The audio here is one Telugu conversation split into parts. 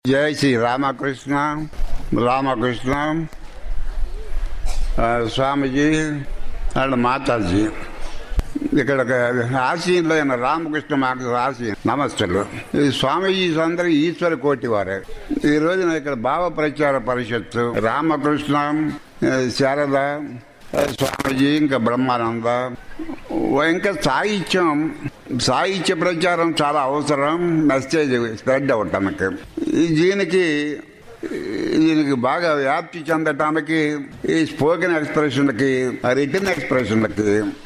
జై శ్రీ రామకృష్ణ రామకృష్ణ ఆ, స్వామీజీ అండ్ మాతాజీ ఇక్కడ ఒక ఆశీనులు అయిన రామకృష్ణ మాకు ఆశీ నమస్తలు ఈ స్వామీజీ అందరూ ఈశ్వర కోటి వారే ఈ రోజున ఇక్కడ భావ ప్రచార పరిషత్తు రామకృష్ణ ఆ, శారద ఆ, స్వామీజీ ఇంకా బ్రహ్మానంద ఇంకా సాహిత్యం సాహిత్య ప్రచారం చాలా అవసరం మెసేజ్ స్ప్రెడ్ అవటానికి ఈ దీనికి దీనికి బాగా వ్యాప్తి చెందటానికి ఈ స్పోకెన్ ఎక్స్ప్రెషన్లకి రిటర్న్ ఎక్స్ప్రెషన్లకి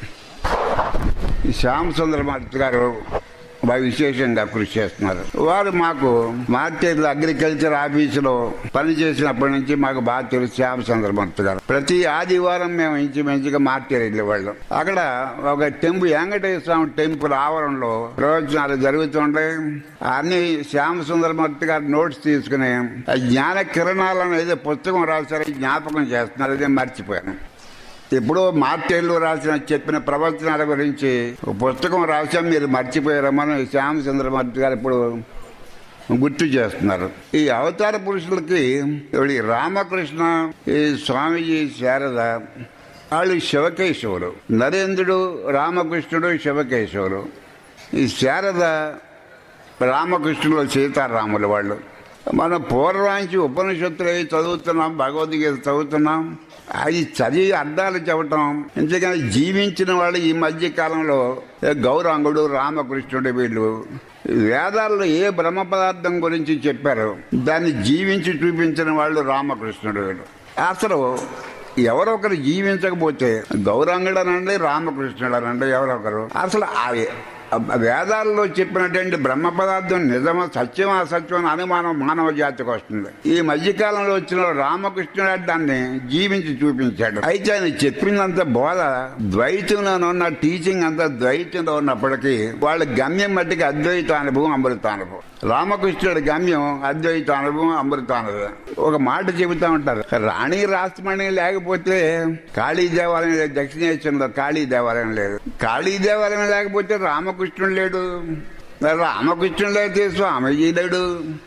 ఈ శ్యామ్ సుందర మార్తి గారు బాగా విశేషంగా కృషి చేస్తున్నారు వారు మాకు మార్కెట్ అగ్రికల్చర్ ఆఫీసులో పనిచేసినప్పటి నుంచి మాకు బాగా తెలుసు శ్యామ్ సుందర మార్తి గారు ప్రతి ఆదివారం మేము ఇంచుమించుగా మార్కెట్ వెళ్ళేవాళ్ళం అక్కడ ఒక టెంపుల్ వెంకటేశ్వర స్వామి టెంపుల్ ఆవరణలో ప్రవచనాలు జరుగుతుంటాయి అన్ని శ్యామ సుందరమూర్తి గారు నోట్స్ తీసుకుని ఆ జ్ఞాన కిరణాలను ఏదో పుస్తకం రాశారు జ్ఞాపకం చేస్తున్నారు అదే మర్చిపోయాను ఇప్పుడు మార్టేళ్ళు రాసిన చెప్పిన ప్రవచనాల గురించి ఒక పుస్తకం రాశాం మీరు మర్చిపోయారమ్మని శ్యామ చంద్రమూర్తి గారు ఇప్పుడు గుర్తు చేస్తున్నారు ఈ అవతార పురుషులకి ఇప్పుడు ఈ రామకృష్ణ ఈ స్వామీజీ శారద వాళ్ళు శివకేశవులు నరేంద్రుడు రామకృష్ణుడు శివకేశవులు ఈ శారద రామకృష్ణులు సీతారాములు వాళ్ళు మనం పూర్వాంచి ఉపనిషత్తులు అవి చదువుతున్నాం భగవద్గీత చదువుతున్నాం అది చదివి అర్థాలు చెప్పటం ఎందుకని జీవించిన వాళ్ళు ఈ మధ్య కాలంలో గౌరాంగుడు రామకృష్ణుడు వీళ్ళు వేదాల్లో ఏ బ్రహ్మ పదార్థం గురించి చెప్పారు దాన్ని జీవించి చూపించిన వాళ్ళు రామకృష్ణుడు వీళ్ళు అసలు ఎవరొకరు జీవించకపోతే గౌరాంగుడు అనండి రామకృష్ణుడు అనండి ఎవరొకరు అసలు ఆ వేదాల్లో చెప్పినటువంటి బ్రహ్మ పదార్థం నిజమా సత్యమా అసత్యం అని అనుమానం మానవ జాతికి వస్తుంది ఈ మధ్యకాలంలో వచ్చిన రామకృష్ణుడు దాన్ని జీవించి చూపించాడు అయితే ఆయన చెప్పిందంత బోధ ద్వైతంలో ఉన్న టీచింగ్ అంతా ద్వైతంలో ఉన్నప్పటికీ వాళ్ళ గమ్యం మట్టికి అద్వైత అనుభవం అమృతానుభవం రామకృష్ణుడి గమ్యం అద్వైత అనుభవం అమృతానుభవం ఒక మాట చెబుతా ఉంటారు రాణి రాష్ట్రమణి లేకపోతే కాళీ దేవాలయం లేదు దక్షిణేశ్వరంలో కాళీ దేవాలయం లేదు కాళీ దేవాలయం లేకపోతే రామకృష్ణుడు లేడు రామకృష్ణుడు లేకపోతే స్వామీజీ లేడు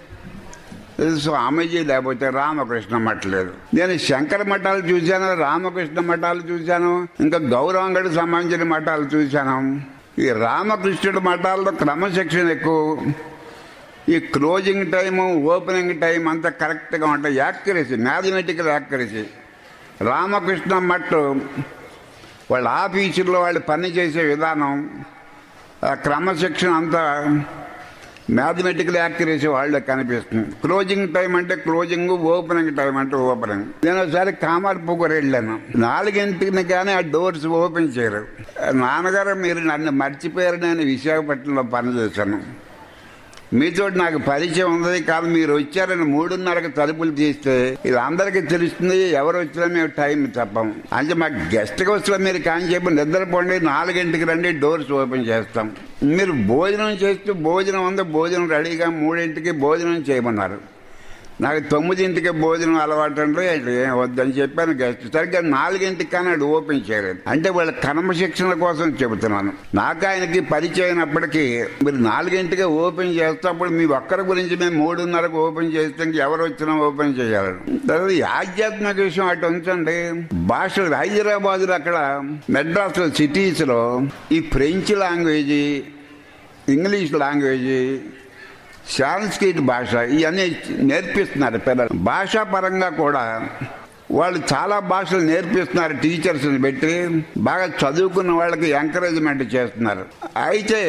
స్వామీజీ లేకపోతే రామకృష్ణ మఠ లేదు నేను శంకర మఠాలు చూశాను రామకృష్ణ మఠాలు చూశాను ఇంకా గౌరవంగడికి సంబంధించిన మఠాలు చూశాను ఈ రామకృష్ణుడి మఠాల్లో క్రమశిక్షణ ఎక్కువ ఈ క్లోజింగ్ టైము ఓపెనింగ్ టైం అంతా కరెక్ట్గా ఉంటాయి యాక్యురసీ మ్యాథమెటికల్ యాక్యురసీ రామకృష్ణ మట్ వాళ్ళ ఆఫీసుల్లో వాళ్ళు పని చేసే విధానం ఆ క్రమశిక్షణ అంతా మ్యాథమెటికల్ యాక్యురసీ వాళ్ళకి కనిపిస్తుంది క్లోజింగ్ టైం అంటే క్లోజింగ్ ఓపెనింగ్ టైం అంటే ఓపెనింగ్ నేను ఒకసారి కామార్పుకూర వెళ్ళాను నాలుగింటిని కానీ ఆ డోర్స్ ఓపెన్ చేయరు నాన్నగారు మీరు నన్ను మర్చిపోయారు నేను విశాఖపట్నంలో పనిచేశాను మీతో నాకు పరిచయం ఉంది కానీ మీరు వచ్చారని మూడున్నరకు తలుపులు తీస్తే ఇది అందరికీ తెలుస్తుంది ఎవరు వచ్చినా మేము టైం చెప్పం అంటే మాకు గెస్ట్కి వచ్చినా మీరు కానీ చెప్పి నిద్రపోండి నాలుగింటికి రండి డోర్స్ ఓపెన్ చేస్తాం మీరు భోజనం చేస్తూ భోజనం ఉంది భోజనం రెడీగా మూడింటికి భోజనం చేయమన్నారు నాకు తొమ్మిదింటికి భోజనం అలవాటు అంటే ఏం వద్దని చెప్పాను గెస్ట్ సరిగ్గా నాలుగింటికి కానీ అది ఓపెన్ చేయలేదు అంటే వాళ్ళ క్రమశిక్షణ కోసం చెబుతున్నాను నాకు ఆయనకి పరిచయం అయినప్పటికీ మీరు నాలుగింటికి ఓపెన్ చేస్తేప్పుడు మీ ఒక్కరి గురించి మేము మూడున్నరకు ఓపెన్ చేస్తే ఇంక ఎవరు వచ్చినా ఓపెన్ చేయాలి తర్వాత ఈ ఆధ్యాత్మిక విషయం అటు ఉంచండి భాషలు హైదరాబాద్లో అక్కడ మెడ్రాస్ సిటీస్లో ఈ French language English language Sanskrit భాష ఇవన్నీ నేర్పిస్తున్నారు పిల్లలు భాషా పరంగా కూడా వాళ్ళు చాలా భాషలు నేర్పిస్తున్నారు టీచర్స్ని పెట్టి బాగా చదువుకున్న వాళ్ళకి ఎంకరేజ్మెంట్ చేస్తున్నారు అయితే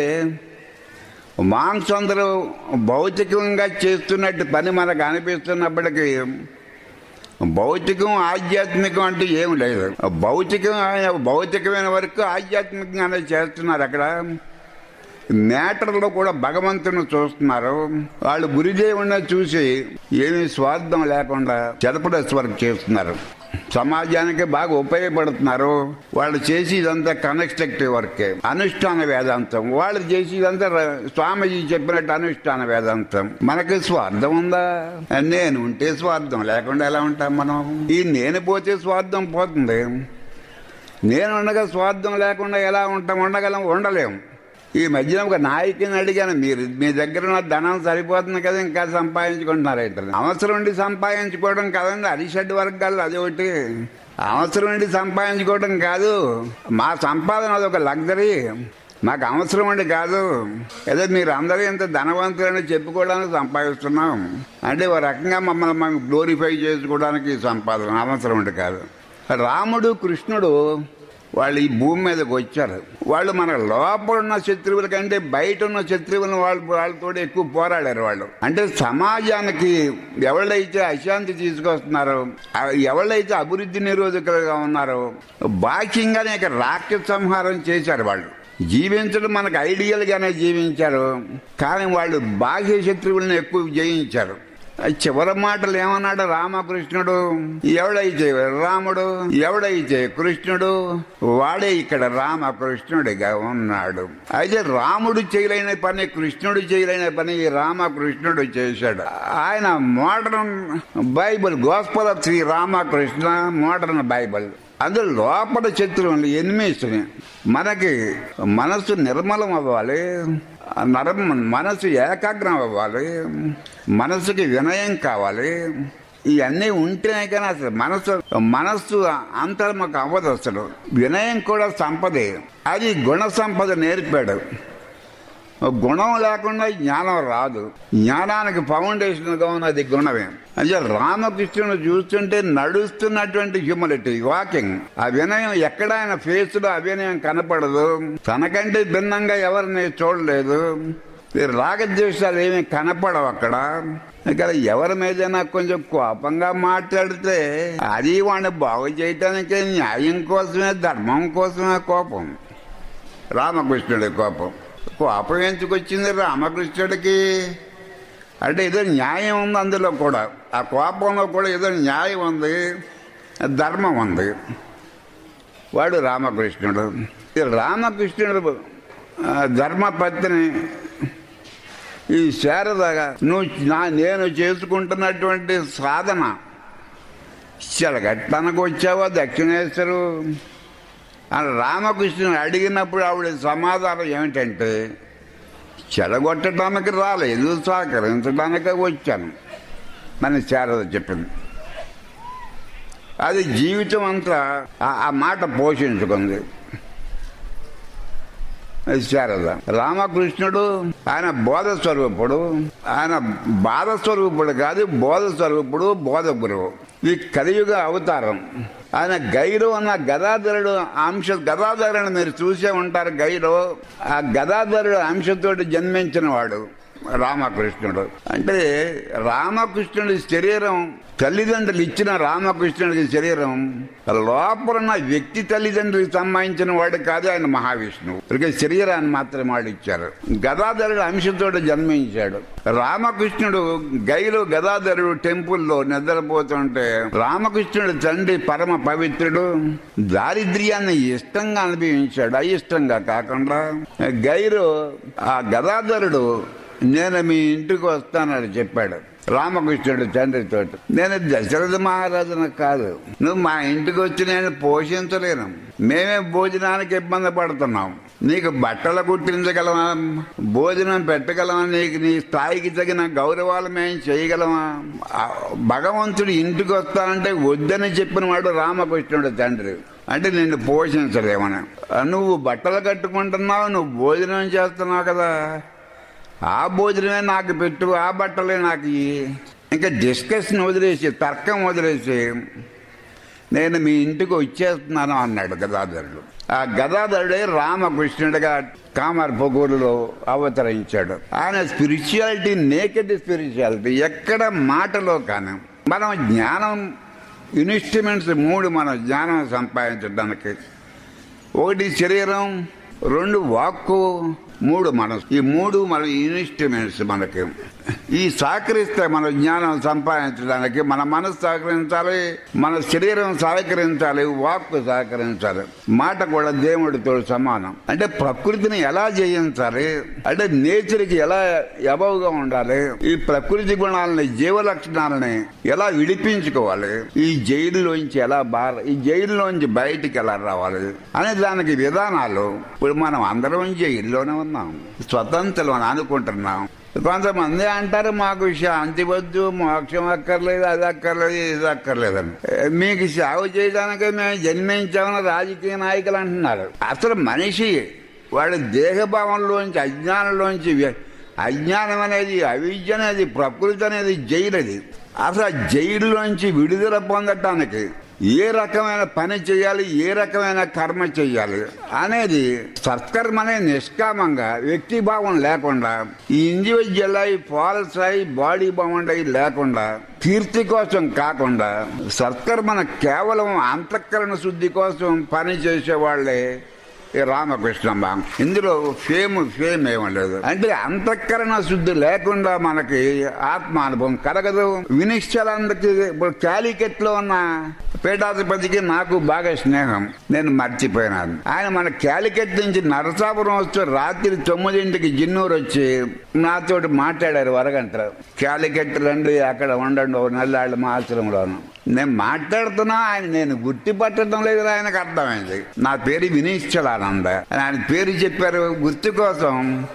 మాంగ్స్ అందరూ భౌతికంగా చేస్తున్నట్టు పని మనకు అనిపిస్తున్నప్పటికీ భౌతికం ఆధ్యాత్మికం అంటే ఏం లేదు భౌతికం భౌతికమైన వరకు ఆధ్యాత్మికంగానే చేస్తున్నారు అక్కడ మ్యాటర్లో కూడా భగవంతుని చూస్తున్నారు వాళ్ళు గురుదేవుని చూసి ఏమీ స్వార్థం లేకుండా చెదపడస్ వర్క్ చేస్తున్నారు సమాజానికి బాగా ఉపయోగపడుతున్నారు వాళ్ళు చేసేదంతా కన్స్ట్రక్టివ్ వర్కే అనుష్ఠాన వేదాంతం వాళ్ళు చేసేదంతా స్వామీజీ చెప్పినట్టు అనుష్ఠాన వేదాంతం మనకి స్వార్థం ఉందా నేను ఉంటే స్వార్థం లేకుండా ఎలా ఉంటాం మనం ఈ నేను పోతే స్వార్థం పోతుంది నేను ఉండగా స్వార్థం లేకుండా ఎలా ఉంటాం ఉండగలం ఉండలేము ఈ మధ్యన ఒక నాయకుని అడిగాను మీరు మీ దగ్గర ఉన్న ధనం సరిపోతుంది కదా ఇంకా సంపాదించుకుంటున్నారు అయితే అవసరం ఉండి సంపాదించుకోవడం కదండి అరిషడ్ వర్గాలు అది ఒకటి అవసరం ఉండి సంపాదించుకోవడం కాదు మా సంపాదన అదొక లగ్జరీ మాకు అవసరం అండి కాదు ఏదో మీరు అందరూ ఇంత ధనవంతులని చెప్పుకోవడానికి సంపాదిస్తున్నాం అంటే ఒక రకంగా మమ్మల్ని మనం గ్లోరిఫై చేసుకోవడానికి సంపాదన అవసరం అండి కాదు రాముడు కృష్ణుడు వాళ్ళు ఈ భూమి మీదకి వచ్చారు వాళ్ళు మన లోపల ఉన్న శత్రువుల కంటే బయట ఉన్న శత్రువులను వాళ్ళు వాళ్ళతో ఎక్కువ పోరాడారు వాళ్ళు అంటే సమాజానికి ఎవళ్ళైతే అశాంతి తీసుకొస్తున్నారో ఆ ఎవళ్ళైతే అభివృద్ధి నిరోధకులుగా ఉన్నారో బాహ్యంగానే ఇక రాక్షస సంహారం చేశారు వాళ్ళు జీవించడం మనకు ఐడియల్ గానే జీవించారు కానీ వాళ్ళు బాహ్య శత్రువులను ఎక్కువ జయించారు ఆ చివరి మాటలు ఏమన్నాడు రామకృష్ణుడు ఎవడైతే రాముడు ఎవడైతే కృష్ణుడు వాడే ఇక్కడ రామకృష్ణుడిగా ఉన్నాడు అయితే రాముడు చేయలేని పని కృష్ణుడు చేయలేని పని ఈ రామకృష్ణుడు చేశాడు ఆయన modern Bible gospel of Shri Ramakrishna modern Bible అందులో లోపల శత్రువులు ఎనిమిస్ని మనకి మనసు నిర్మలం అవ్వాలి నరం మనసు ఏకాగ్రం అవ్వాలి మనసుకి వినయం కావాలి ఇవన్నీ ఉంటేనే కానీ అసలు మనసు మనస్సు అంతర్ముఖ అవ్వదు అసలు వినయం కూడా సంపదే అది గుణ సంపద నేర్పాడు గుణం లేకుండా జ్ఞానం రాదు జ్ఞానానికి ఫౌండేషన్గా ఉన్నది గుణమే అంటే రామకృష్ణుని చూస్తుంటే నడుస్తున్నటువంటి హ్యూమిలిటీ వాకింగ్ ఆ వినయం ఎక్కడ ఆయన ఫేస్ లో అవినయం కనపడదు తనకంటే భిన్నంగా ఎవరిని చూడలేదు ఈ రాగద్వేషాలు ఏమీ కనపడవు అక్కడ ఇక్కడ ఎవరి మీదైనా కొంచెం కోపంగా మాట్లాడితే అది వాడిని బాగు చేయటానికి న్యాయం కోసమే ధర్మం కోసమే కోపం రామకృష్ణుడి కోపం కోపం ఎంచుకొచ్చింది రామకృష్ణుడికి అంటే ఏదో న్యాయం ఉంది అందులో కూడా ఆ కోపంలో కూడా ఏదో న్యాయం ఉంది ధర్మం ఉంది వాడు రామకృష్ణుడు ఈ రామకృష్ణుడు ఆ, ధర్మపత్ని ఈ శారదగా నువ్వు నా నేను చేసుకుంటున్నటువంటి సాధన చెలగట్టానికి వచ్చావా దక్షిణేశ్వరు అని రామకృష్ణుని అడిగినప్పుడు ఆవిడ సమాధానం ఏమిటంటే చెలగొట్టడానికి రాలేదు సహకరించడానికే వచ్చాను మన శారద చెప్పింది అది జీవితం అంతా ఆ- ఆ మాట పోషించుకుంది అది శారద రామకృష్ణుడు ఆయన బోధ స్వరూపుడు ఆయన బాధ స్వరూపుడు కాదు బోధ స్వరూపుడు బోధ గురువు ఈ కలియుగ అవతారం ఆయన గైరు అన్న గదాధరుడు అంశ గదాధరుని మీరు చూసే ఉంటారు గైరు ఆ గదాధరుడు అంశతోటి జన్మించిన వాడు రామకృష్ణుడు అంటే రామకృష్ణుడి శరీరం తల్లిదండ్రులు ఇచ్చిన రామకృష్ణుడికి శరీరం లోపల ఉన్న వ్యక్తి తల్లిదండ్రులకు సంబంధించిన వాడు కాదు ఆయన మహావిష్ణువు ఇక శరీరాన్ని మాత్రం వాడు ఇచ్చారు గదాధరుడు అంశంతో జన్మించాడు రామకృష్ణుడు గైలు గదాధరుడు టెంపుల్లో నిద్రపోతుంటే రామకృష్ణుడు తండ్రి పరమ పవిత్రుడు దారిద్ర్యాన్ని ఇష్టంగా అనుభవించాడు అయిష్టంగా కాకుండా గైరు ఆ గదాధరుడు నేను మీ ఇంటికి వస్తానని చెప్పాడు రామకృష్ణుడు తండ్రితో నేను దశరథ మహారాజును కాదు నువ్వు మా ఇంటికి వచ్చి నేను పోషించలేను మేమే భోజనానికి ఇబ్బంది పడుతున్నాం నీకు బట్టలు కుట్టించగలమా భోజనం పెట్టగలమా నీకు నీ స్థాయికి తగిన గౌరవాలు మేము చేయగలమా ఆ భగవంతుడు ఇంటికి వస్తానంటే వద్దని చెప్పిన వాడు రామకృష్ణుడు తండ్రి అంటే నిన్ను పోషించలేమని నువ్వు బట్టలు కట్టుకుంటున్నావు నువ్వు భోజనం చేస్తున్నావు కదా ఆ భోజనమే నాకు పెట్టు ఆ బట్టలే నాకు ఇయ్యి. ఇంకా డిస్కషన్ వదిలేసి తర్కం వదిలేసి నేను మీ ఇంటికి వచ్చేస్తున్నాను అన్నాడు గదాధరుడు ఆ గదాధరుడే రామకృష్ణుడిగా కామర్పగూరులో అవతరించాడు ఆయన స్పిరిచువాలిటీ నేకెడ్ స్పిరిచువాలిటీ ఎక్కడ మాటలో కానీ మనం జ్ఞానం ఇన్స్ట్రుమెంట్స్ మూడు మనం జ్ఞానం సంపాదించడానికి ఒకటి శరీరం రెండు వాక్కు మూడు మనసు ఈ మూడు మన ఇన్స్ట్రుమెంట్స్ మనకి ఈ సహకరిస్తే మన జ్ఞానం సంపాదించడానికి మన మనసు సహకరించాలి మన శరీరం సహకరించాలి వాక్కు సహకరించాలి మాట కూడా దేవుడితో సమానం అంటే ప్రకృతిని ఎలా జయించాలి అంటే నేచర్కి ఎలా ఎబవుగా ఉండాలి ఈ ప్రకృతి గుణాలని జీవ లక్షణాలని ఎలా విడిపించుకోవాలి ఈ జైలులోంచి ఎలా బార ఈ జైలులోంచి బయటికి ఎలా రావాలి అనే దానికి విధానాలు ఇప్పుడు మనం అందరం జైల్లోనే ఉన్నాం అనుకుంటున్నాం స్వతంత్రం అని అనుకుంటున్నాం కొంతమంది అంటారు మాకు శాంతి వద్దు మోక్షం అక్కర్లేదు అది అక్కర్లేదు ఇది అక్కర్లేదని మీకు సేవ చేయడానికి మేము జన్మించామని రాజకీయ నాయకులు అంటున్నారు అసలు మనిషి వాడి దేహభావంలోంచి అజ్ఞానంలోంచి వ్య- అజ్ఞానం అనేది అవిద్య అనేది ప్రకృతి అనేది జైలు అది అసలు ఆ జైలులోంచి విడుదల పొందటానికి ఏ రకమైన పని చేయాలి ఏ రకమైన కర్మ చేయాలి అనేది సత్కర్మ అనేది నిష్కామంగా వ్యక్తి భావం లేకుండా ఈ ఇండివిజువల్ అయి ఫాల్స్ అయి బాడీ బాగుండ్ అయి లేకుండా కీర్తి కోసం కాకుండా సత్కర్మను కేవలం అంతఃకరణ శుద్ధి కోసం పని చేసే వాళ్ళే ఈ రామకృష్ణ ఇందులో ఫేమ్ ఫేమ్ ఏమీ లేదు అంటే అంతఃకరణ శుద్ధి లేకుండా మనకి ఆత్మానుభవం కలగదు వినిశ్చలందరికి ఇప్పుడు క్యాలికెట్ లో ఉన్న పీఠాధిపతికి నాకు బాగా స్నేహం నేను మర్చిపోయినాను ఆయన మన క్యాలికెట్ నుంచి నరసాపురం వస్తే రాత్రి తొమ్మిదింటికి జిన్నూరు వచ్చి నాతోటి మాట్లాడారు వరగంట క్యాలికెట్ రండి అక్కడ ఉండండి ఒక నెల్లాళ్ళు మా ఆశ్రమంలోను నేను మాట్లాడుతున్నా ఆయన నేను గుర్తుపట్టడం లేదు ఆయనకు అర్థమైంది నా పేరు వినిశ్చలానంద ఆయన పేరు చెప్పారు గుర్తు కోసం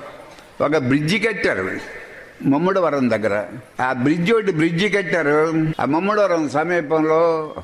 ఒక బ్రిడ్జి కట్టారు మమ్ముడవరం దగ్గర ఆ బ్రిడ్జి ఒకటి బ్రిడ్జి కట్టారు ఆ మమ్ముడవరం సమీపంలో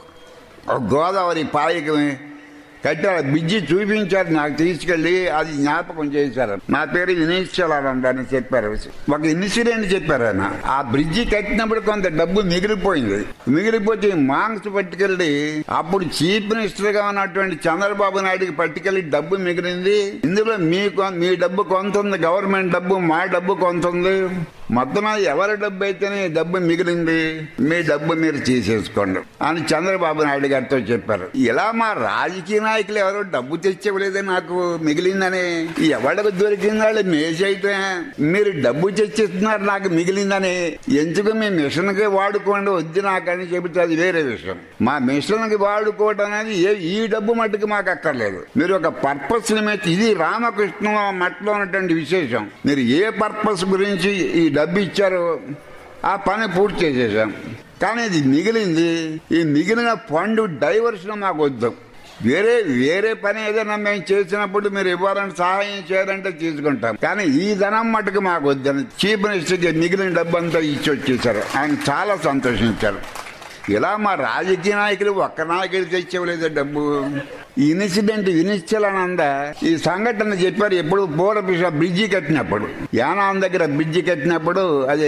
ఒక గోదావరి పాయకి కట్టారు ఆ బ్రిడ్జి చూపించారు నాకు తీసుకెళ్లి అది జ్ఞాపకం చేశారు నా పేరు వినిశ్చలానంద అని చెప్పారు ఒక ఇన్సిడెంట్ చెప్పారు ఆయన ఆ బ్రిడ్జి కట్టినప్పుడు కొంత డబ్బు మిగిలిపోయింది మిగిలిపోతే మాంగ్స్ పట్టుకెళ్ళి అప్పుడు చీఫ్ మినిస్టర్ గా ఉన్నటువంటి చంద్రబాబు నాయుడుకి పట్టుకెళ్ళి డబ్బు మిగిలింది ఇందులో మీ కొ- మీ డబ్బు కొంత ఉంది గవర్నమెంట్ డబ్బు మా డబ్బు కొంత ఉంది మొత్తం మీద ఎవరి డబ్బు అయితేనే ఈ డబ్బు మిగిలింది మీ డబ్బు మీరు తీసేసుకోండి అని చంద్రబాబు నాయుడు గారితో చెప్పారు ఇలా మా రాజకీయ నాయకులు ఎవరో డబ్బు తెచ్చివ్వలేదే నాకు మిగిలిందని ఎవరికి దొరికింది వాళ్ళు మేసైతే మీరు డబ్బు తెచ్చిస్తున్నారు నాకు మిగిలిందని ఎందుకు మీ మిషన్ కి వాడుకోండి వద్దు నాకని చెబితే అది వేరే విషయం మా మిషన్ కి వాడుకోవడం అనేది ఏ- ఈ డబ్బు మట్టుకు మాకు అక్కర్లేదు మీరు ఒక పర్పస్ నిమిత్తం ఇది రామకృష్ణ మట్లో ఉన్నటువంటి విశేషం మీరు ఏ పర్పస్ గురించి ఈ డబ్బు ఇచ్చారో ఆ పని పూర్తి చేసేసాం కానీ ఇది మిగిలింది ఈ మిగిలిన ఫండ్ డైవర్షన్ మాకు వద్దు వేరే వేరే పని ఏదైనా మేము చేసినప్పుడు మీరు ఇవ్వాలని సహాయం చేయాలంటే తీసుకుంటాం కానీ ఈ ధనం మటుకు మాకు వద్దని చీఫ్ మినిస్టర్కి మిగిలిన డబ్బు అంతా ఇచ్చి వచ్చేసారు ఆయన చాలా సంతోషించారు ఇలా మా రాజకీయ నాయకులు ఒక్క నాయకులు తెచ్చేవలేదు డబ్బు ఈ ఇన్సిడెంట్ వినిశ్చలానంద ఈ సంఘటన చెప్పారు ఎప్పుడు పూర్వపిష బ్రిడ్జి కట్టినప్పుడు యానాం దగ్గర బ్రిడ్జి కట్టినప్పుడు అది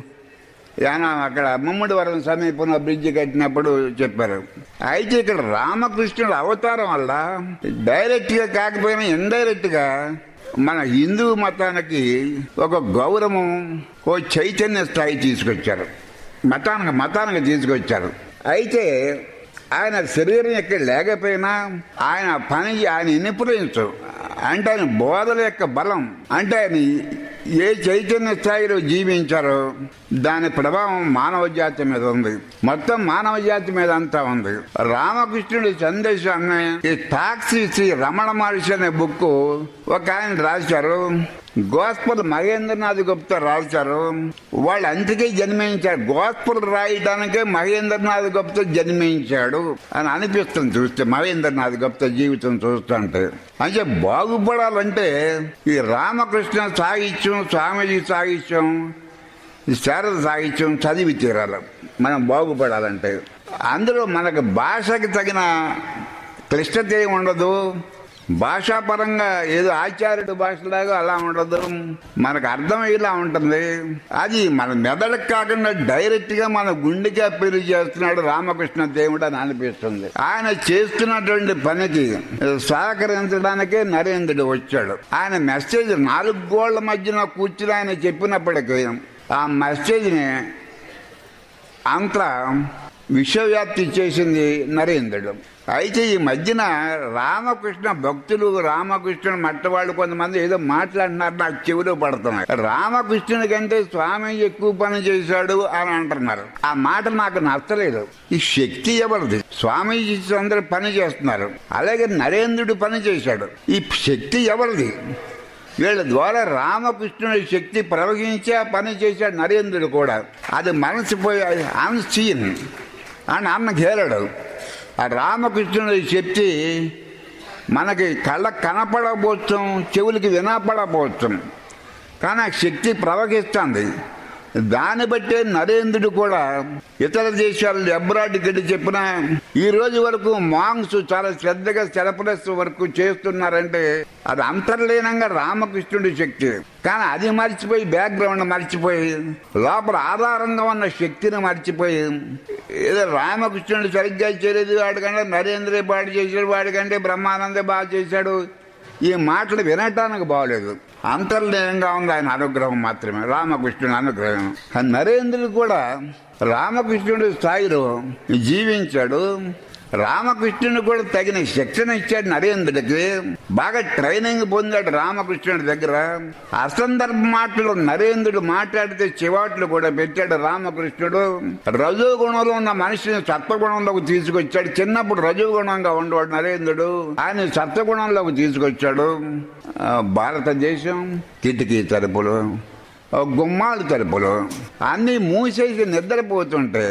యానా అక్కడ ముమ్మడివరం సమీపంలో బ్రిడ్జి కట్టినప్పుడు చెప్పారు అయితే ఇక్కడ రామకృష్ణుడు అవతారం వల్ల డైరెక్ట్ గా కాకపోయినా ఇండైరెక్ట్ గా మన హిందూ మతానికి ఒక గౌరవం ఓ చైతన్య స్థాయి తీసుకొచ్చారు మతానికి మతానికి తీసుకొచ్చారు అయితే ఆయన శరీరం ఎక్కడ లేకపోయినా ఆయన పని ఆయన ఇన్ఫ్లుయెన్స్ అంటే ఆయన బోధల యొక్క బలం అంటే ఆయన ఏ చైతన్య స్థాయిలో జీవించారో దాని ప్రభావం మానవ జాతి మీద ఉంది మొత్తం మానవ జాతి మీద అంతా ఉంది రామకృష్ణుడి సందేశాన్ని ఈ టాక్సీ శ్రీ రమణ మహర్షి అనే బుక్ ఒక ఆయన రాశారు గోస్పల్ మహేంద్రనాథ్ గుప్తా రాశారు వాళ్ళు అందుకే జన్మించారు గోస్పల్ రాయడానికే మహేంద్రనాథ్ గుప్తా జన్మించాడు అని అనిపిస్తుంది చూస్తే మహేంద్రనాథ్ గుప్తా జీవితం చూస్తుంటే అంటే బాగుపడాలంటే ఈ రామకృష్ణ సాహిత్యం స్వామీజీ సాహిత్యం ఈ శారద సాహిత్యం చదివి తీరాలి మనం బాగుపడాలంటే అందులో మనకు భాషకి తగిన క్లిష్టత ఏమి ఉండదు భాషాపరంగా ఏదో ఆచార్యుడు భాషలాగా అలా ఉండదు మనకు అర్థమయ్యేలా ఉంటుంది అది మన మెదడుకు కాకుండా డైరెక్ట్ గా మన గుండెకి అప్పీలు చేస్తున్నాడు రామకృష్ణ దేవుడు అని అనిపిస్తుంది ఆయన చేస్తున్నటువంటి పనికి సహకరించడానికే నరేంద్రుడు వచ్చాడు ఆయన మెసేజ్ నాలుగు గోళ్ల మధ్యన కూర్చుని ఆయన చెప్పినప్పటికీ ఆ మెసేజ్ని అంత విశ్వవ్యాప్తి చేసింది నరేంద్రుడు అయితే ఈ మధ్యన రామకృష్ణ భక్తులు రామకృష్ణుడు మట్టవాళ్ళు కొంతమంది ఏదో మాట్లాడినారు నాకు చెవిలో పడుతున్నాయి రామకృష్ణుడి కంటే స్వామి ఎక్కువ పని చేశాడు అని అంటున్నారు ఆ మాట నాకు నచ్చలేదు ఈ శక్తి ఎవరిది స్వామీజీ అందరూ పని చేస్తున్నారు అలాగే నరేంద్రుడు పని చేశాడు ఈ శక్తి ఎవరిది వీళ్ళ ద్వారా రామకృష్ణుడి శక్తి ప్రవహించి ఆ పని చేశాడు నరేంద్రుడు కూడా అది మనసిపోయి అన్సీన్ అని అన్న గేలడు ఆ రామకృష్ణుడి శక్తి మనకి కళ్ళ కనపడకపోవచ్చు చెవులకి వినపడకపోవచ్చు కానీ ఆ శక్తి ప్రవహిస్తుంది దాన్ని బట్టే నరేంద్రుడు కూడా ఇతర దేశాలు అబ్రాడ్ గడి చెప్పిన ఈ రోజు వరకు మాంగ్స్ చాలా శ్రద్ధగా సెలబ్రస్ వరకు చేస్తున్నారంటే అది అంతర్లీనంగా రామకృష్ణుడి శక్తి కానీ అది మర్చిపోయి బ్యాక్గ్రౌండ్ మర్చిపోయి లోపల ఆధారంగా ఉన్న శక్తిని మర్చిపోయి ఏదో రామకృష్ణుడు సరిగ్గా చేయలేదు వాడికంటే నరేంద్ర పాడు చేశాడు వాడికంటే బ్రహ్మానంద బాగా చేశాడు ఈ మాటలు వినటానికి బాగలేదు అంతర్లీనంగా ఉంది ఆయన అనుగ్రహం మాత్రమే రామకృష్ణుని అనుగ్రహం ఆ నరేంద్రుడు కూడా రామకృష్ణుడి స్థాయిలో జీవించాడు రామకృష్ణుని కూడా తగిన శిక్షణ ఇచ్చాడు నరేంద్రుడికి బాగా ట్రైనింగ్ పొందాడు రామకృష్ణుడి దగ్గర అసందర్భ మాటలు నరేంద్రుడు మాట్లాడితే చివాట్లు కూడా పెట్టాడు రామకృష్ణుడు రజోగుణంలో ఉన్న మనిషిని సత్వగుణంలోకి తీసుకొచ్చాడు చిన్నప్పుడు రజోగుణంగా ఉండేవాడు నరేంద్రుడు ఆయన సత్వగుణంలోకి తీసుకొచ్చాడు ఆ, భారతదేశం కిటికీ తలుపులు ఆ, గుమ్మాలు తలుపులు అన్నీ మూసేసి నిద్రపోతుంటే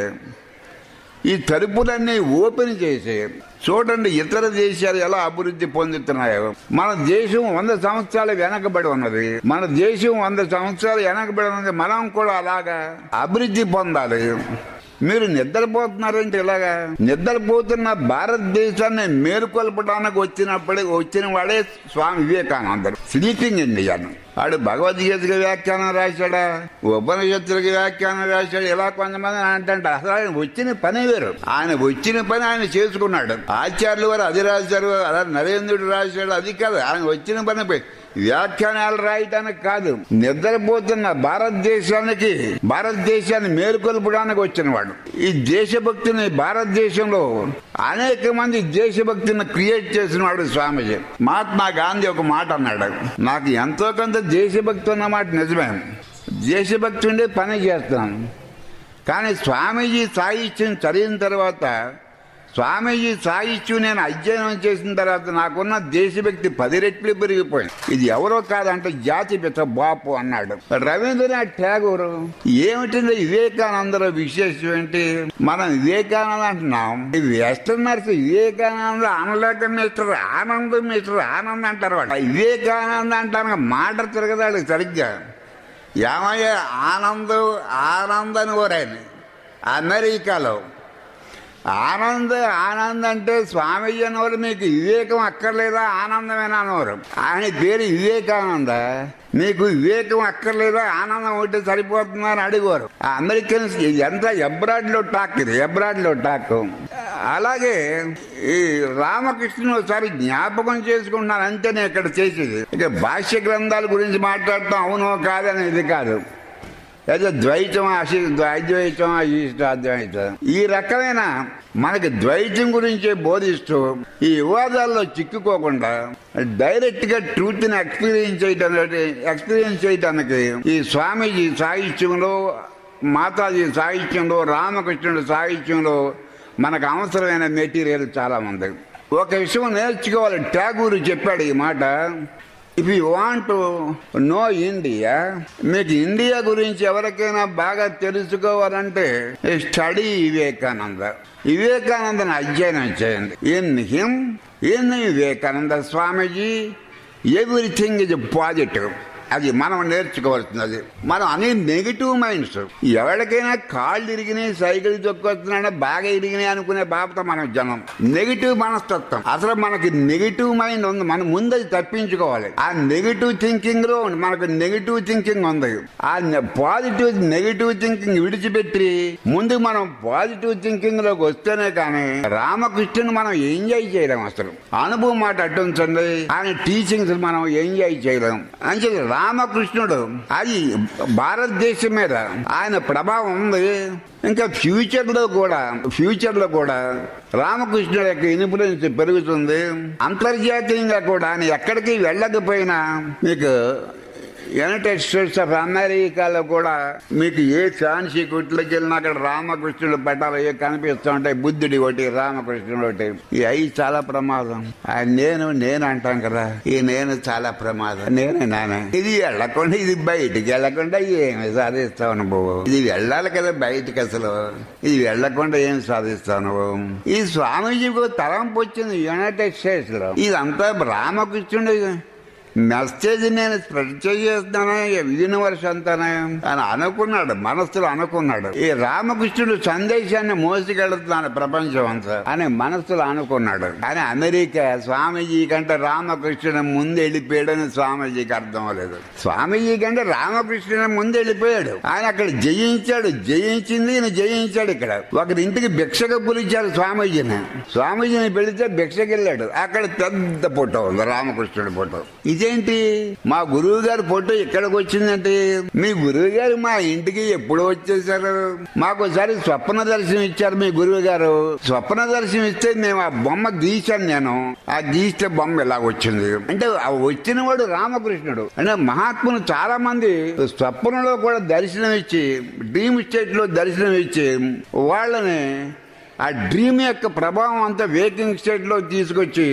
ఈ తలుపులన్నీ ఓపెన్ చేసి చూడండి ఇతర దేశాలు ఎలా అభివృద్ధి పొందుతున్నాయో మన దేశం వంద సంవత్సరాలు వెనకబడి ఉన్నది మన దేశం వంద సంవత్సరాలు వెనకబడి ఉన్నది మనం కూడా అలాగా అభివృద్ధి పొందాలి మీరు నిద్రపోతున్నారంటే ఇలాగా నిద్రపోతున్న భారతదేశాన్ని మేలుకొల్పడానికి వచ్చినప్పుడే వచ్చిన వాడే స్వామి వివేకానందుడు స్లీపింగ్ ఇండియన్ వాడు భగవద్గీతకి వ్యాఖ్యానం రాశాడా ఉపనిషత్తులకి వ్యాఖ్యానం రాశాడు ఇలా కొంతమంది అంటే అసలు ఆయన వచ్చిన పని వేరు ఆయన వచ్చిన పని ఆయన చేసుకున్నాడు ఆచార్యులు వారు అది రాశారు అలా నరేంద్రుడు రాశాడు అది కాదు ఆయన వచ్చిన పని పోయి వ్యాఖ్యానాలు రాయటానికి కాదు నిద్రపోతున్న భారతదేశానికి భారతదేశాన్ని మేలుకొల్పడానికి వచ్చినవాడు ఈ దేశభక్తిని భారతదేశంలో అనేక మంది దేశభక్తిని క్రియేట్ చేసినవాడు స్వామీజీ మహాత్మా గాంధీ ఒక మాట అన్నాడు నాకు ఎంతో కొంత దేశభక్తి ఉన్న మాట నిజమే దేశభక్తి ఉండే పని చేస్తాను కానీ స్వామీజీ సాహిత్యం చదివిన తర్వాత స్వామీజీ సాహిత్యం నేను అధ్యయనం చేసిన తర్వాత నాకున్న దేశభక్తి పది రెట్లు పెరిగిపోయింది ఇది ఎవరో కాదంటే జాతి పిత బాపు అన్నాడు రవీంద్రనాథ్ ఠాగూర్ ఏమిటంటే వివేకానందలో విశేషం ఏంటి మనం వివేకానంద అంటున్నాం ఈ వెస్టర్నర్స్ వివేకానంద అనలేక మిస్టర్ ఆనంద్ మిస్టర్ ఆనంద్ అంటారు వాడు వివేకానంద అంటాను మాట తిరగదాడు సరిగ్గా ఏమయ్య ఆనంద్ ఆనంద్ అని కోరాయన అమెరికాలో ఆనంద్ ఆనంద్ అంటే స్వామీజీ అనేవారు మీకు వివేకం అక్కర్లేదా ఆనందమేనా అనేవారు ఆయన పేరు వివేకానంద మీకు వివేకం అక్కర్లేదా ఆనందం ఒకటి సరిపోతుందని అడిగారు ఆ అమెరికన్స్ ఎంత ఎబ్రాడ్ లో టాక్ ఇది ఎబ్రాడ్ లో టాక్ అలాగే ఈ రామకృష్ణుని ఒకసారి జ్ఞాపకం చేసుకుంటున్నాను అంతేనే ఇక్కడ చేసేది ఇక భాష్య గ్రంథాల గురించి మాట్లాడటం అవునో కాదని ఇది కాదు అయితే ద్వైతం అసి అద్వైతం అద్వైతం ఈ రకమైన మనకి ద్వైతం గురించి బోధిస్తూ ఈ వివాదాల్లో చిక్కుకోకుండా డైరెక్ట్ గా ట్రూత్ ని ఎక్స్పీరియన్స్ చేయడానికి ఎక్స్పీరియన్స్ చేయడానికి ఈ స్వామీజీ సాహిత్యంలో మాతాజీ సాహిత్యంలో రామకృష్ణుడి సాహిత్యంలో మనకు అవసరమైన మెటీరియల్ చాలా ఉంది ఒక విషయం నేర్చుకోవాలి ట్యాగూరు చెప్పాడు ఈ మాట if you want know India మీకు ఇండియా గురించి ఎవరికైనా బాగా తెలుసుకోవాలంటే స్టడీ వివేకానంద వివేకానందని అధ్యయనం చేయండి in him in Vivekananda Swamiji everything is positive అది మనం నేర్చుకోవాల్సినది మనం అన్ని నెగిటివ్ మైండ్స్ ఎవరికైనా కాళ్ళు ఇరిగినాయి సైకిల్ తొక్కొస్తున్నాడే బాగా ఇరిగినాయి అనుకునే బాబత మన జనం నెగిటివ్ మనస్తత్వం అసలు మనకి నెగిటివ్ మైండ్ ఉంది మనం ముందు అది తప్పించుకోవాలి ఆ నెగిటివ్ థింకింగ్ లో మనకు నెగిటివ్ థింకింగ్ ఉంది ఆ పాజిటివ్ నెగిటివ్ థింకింగ్ విడిచిపెట్టి ముందు మనం పాజిటివ్ థింకింగ్ లోకి వస్తేనే కానీ రామకృష్ణుని మనం ఎంజాయ్ చేయలేం అసలు అనుభవం మాట అట్టుంచండి ఆయన టీచింగ్స్ మనం ఎంజాయ్ చేయలేం అంటే రామకృష్ణుడు అది భారతదేశం మీద ఆయన ప్రభావం ఉంది ఇంకా ఫ్యూచర్ లో కూడా ఫ్యూచర్ లో కూడా రామకృష్ణుడు యొక్క ఇన్ఫ్లుయెన్స్ పెరుగుతుంది అంతర్జాతీయంగా కూడా ఆయన ఎక్కడికి వెళ్ళకపోయినా మీకు యునైటెడ్ స్టేట్స్ ఆఫ్ అమెరికాలో కూడా మీకు ఏ ఛాన్సీ కుట్లకి వెళ్ళినా అక్కడ రామకృష్ణుడు పట్టాలు ఏ కనిపిస్తూ ఉంటాయి బుద్ధుడి ఒకటి రామకృష్ణుడు ఒకటి ఈ అయి చాలా ప్రమాదం ఆ నేను నేను అంటాం కదా ఈ నేను చాలా ప్రమాదం నేనే నానే ఇది వెళ్ళకుండా ఇది బయటికి వెళ్ళకుండా ఏమి సాధిస్తావు నువ్వు ఇది వెళ్ళాలి కదా బయటికి అసలు ఇది వెళ్ళకుండా ఏం సాధిస్తావు నువ్వు ఈ స్వామీజీకి తలంపు వచ్చింది యునైటెడ్ స్టేట్స్ లో ఇదంతా రామకృష్ణుడు మెసేజ్ నేను స్ప్రెడ్ చేస్తున్నానా యూనివర్స్ అంతానా అని అనుకున్నాడు మనస్సులో అనుకున్నాడు ఈ రామకృష్ణుడు సందేశాన్ని మోసుకెళ్తున్నాను ప్రపంచం అంతా అని మనస్సులో అనుకున్నాడు కానీ అమెరికా స్వామీజీ కంటే రామకృష్ణుడు ముందు వెళ్ళిపోయాడని స్వామీజీకి అర్థం అవ్వలేదు స్వామీజీ కంటే రామకృష్ణుడు ముందు వెళ్ళిపోయాడు ఆయన అక్కడ జయించాడు జయించింది ఈయన జయించాడు ఇక్కడ ఒకరి ఇంటికి భిక్షకు పిలిచారు స్వామీజీని స్వామీజీని పెడితే భిక్షకి వెళ్ళాడు అక్కడ పెద్ద ఫోటో ఉంది రామకృష్ణుడి ఫోటో ఇదేంటి మా గురువు గారి ఫోటో ఎక్కడికి వచ్చిందంటే మీ గురువు గారు మా ఇంటికి ఎప్పుడు వచ్చేసారు మాకు ఒకసారి స్వప్న దర్శనం ఇచ్చారు మీ గురువు గారు స్వప్న దర్శనం ఇస్తే మేము ఆ బొమ్మ గీశాను నేను ఆ గీస్తే బొమ్మ ఇలా వచ్చింది అంటే ఆ వచ్చిన వాడు రామకృష్ణుడు అంటే మహాత్ములు చాలా మంది స్వప్నంలో కూడా దర్శనం ఇచ్చి డ్రీమ్ స్టేట్ లో దర్శనం ఇచ్చి వాళ్ళని ఆ డ్రీమ్ యొక్క ప్రభావం అంతా వేకింగ్ స్టేట్ లో తీసుకొచ్చి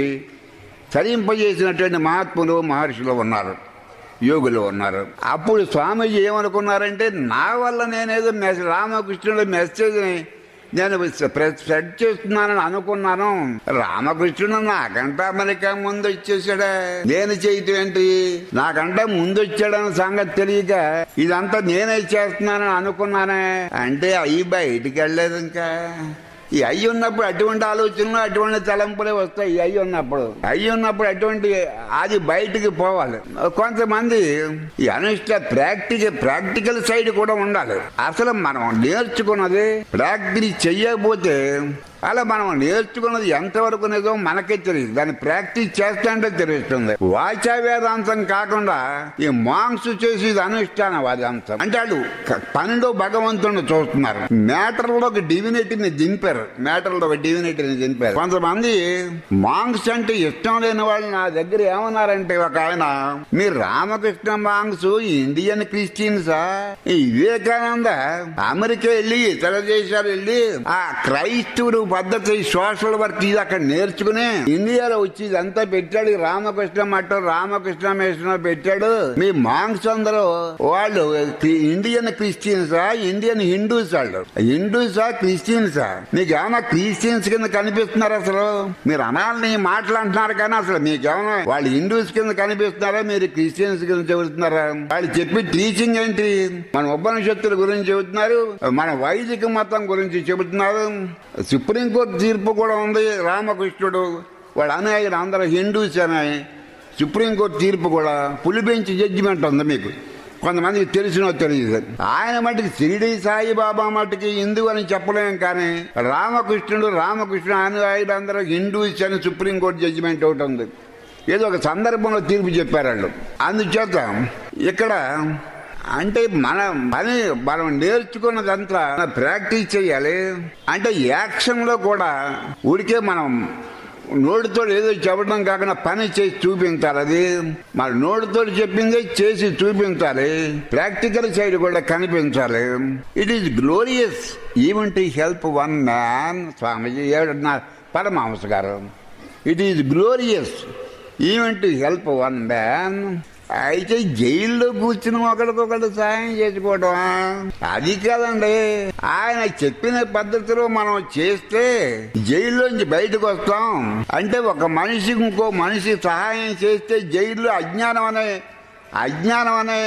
చరింపజేసినటువంటి మహాత్ములు మహర్షులు ఉన్నారు యోగులు ఉన్నారు అప్పుడు స్వామీజీ ఏమనుకున్నారంటే నా వల్ల నేనేదో మెసేజ్ రామకృష్ణుడి మెసేజ్ని నేను స్ప్రెడ్ చేస్తున్నానని అనుకున్నాను రామకృష్ణుడు నాకంటే అమెరికా ముందు వచ్చేసాడా నేను చేయటం ఏంటి నాకంటే ముందు వచ్చాడన్న సంగతి తెలియక ఇదంతా నేనే చేస్తున్నానని అనుకున్నానే అంటే అయ్యి బయటికి వెళ్ళలేదు ఇంకా ఈ అయ్యి ఉన్నప్పుడు అటువంటి ఆలోచనలు అటువంటి తలంపులే వస్తాయి ఈ అయ్యి ఉన్నప్పుడు అయ్యి ఉన్నప్పుడు అటువంటి అది బయటికి పోవాలి కొంతమంది ఈ అనిష్ట ప్రాక్టికల్ ప్రాక్టికల్ సైడ్ కూడా ఉండాలి అసలు మనం నేర్చుకున్నది ప్రాక్టీస్ చెయ్యకపోతే అలా మనం నేర్చుకున్నది ఎంతవరకు నిజం మనకే తెలియదు దాన్ని ప్రాక్టీస్ చేస్తాంటే తెలుస్తుంది వాచా వేదాంతం కాకుండా ఈ మాంగ్స్ చేసి ఇది అనుష్ఠానం వేదాంతం అంటే వాళ్ళు క- పనిలో భగవంతుడిని చూస్తున్నారు మ్యాటర్ లో ఒక డివినిటీని దింపారు మ్యాటర్ లో ఒక డివినిటీని దింపారు కొంతమంది మాంగ్స్ అంటే ఇష్టం లేని వాళ్ళు నా దగ్గర ఏమన్నారంటే ఒక ఆయన మీరు రామకృష్ణ మాంగ్స్ ఇండియన్ క్రిస్టియన్సా ఈ వివేకానంద అమెరికా వెళ్ళి ఇతర దేశాలు వెళ్ళి ఆ క్రైస్తవుడు పద్ధతి సోషల్ వర్క్ ఇది అక్కడ నేర్చుకుని ఇండియాలో వచ్చి ఇదంతా పెట్టాడు ఈ రామకృష్ణ మఠం రామకృష్ణ మిషన్ పెట్టాడు మీ మాంగ్స్ అందరూ వాళ్ళు క్రి- ఇండియన్ క్రిస్టియన్సా ఇండియన్ హిందూస్ వాళ్ళు హిందూసా క్రిస్టియన్సా మీకు ఏమైనా క్రిస్టియన్స్ కింద కనిపిస్తున్నారు అసలు మీరు అనాలని మాట్లాడుతున్నారు కానీ అసలు మీకేమైనా వాళ్ళు హిందూస్ కింద కనిపిస్తున్నారా మీరు క్రిస్టియన్స్ కింద చెబుతున్నారా వాళ్ళు చెప్పి టీచింగ్ ఏంటి మన ఉపనిషత్తుల గురించి చెబుతున్నారు మన వైదిక మతం గురించి చెబుతున్నారు సుప్రీంకోర్టు తీర్పు కూడా ఉంది రామకృష్ణుడు వాళ్ళ అనుయాయులు అందరూ హిందూస్ అని సుప్రీంకోర్టు తీర్పు కూడా పులి బెంచ్ జడ్జిమెంట్ ఉంది మీకు కొంతమందికి తెలిసినో తెలియదు ఆయన మటుకు షిరిడి సాయిబాబా మటుకి హిందూ అని చెప్పలేం కానీ రామకృష్ణుడు రామకృష్ణ అనుయాయులు అందరూ హిందూస్ అని సుప్రీంకోర్టు జడ్జిమెంట్ ఒకటి ఉంది ఏదో ఒక సందర్భంలో తీర్పు చెప్పారు వాళ్ళు అందుచేత ఇక్కడ అంటే మన పని మనం నేర్చుకున్నదంతా ప్రాక్టీస్ చేయాలి అంటే యాక్షన్ లో కూడా ఊరికే మనం నోటితో ఏదో చెప్పడం కాకుండా పని చేసి చూపించాలి అది మన నోటితో చెప్పిందే చేసి చూపించాలి ప్రాక్టికల్ సైడ్ కూడా కనిపించాలి it is glorious even to help one man Swamiji ఏడున్నారు పరమహంస గారు it is glorious even to help one man అయితే జైల్లో కూర్చుని ఒకరికొకరు సాయం చేసుకోవడం అది కాదండి ఆయన చెప్పిన పద్ధతిలో మనం చేస్తే జైల్లోంచి బయటకు వస్తాం అంటే ఒక మనిషికి ఇంకో మనిషి సహాయం చేస్తే జైల్లో అజ్ఞానం అనే అజ్ఞానం అనే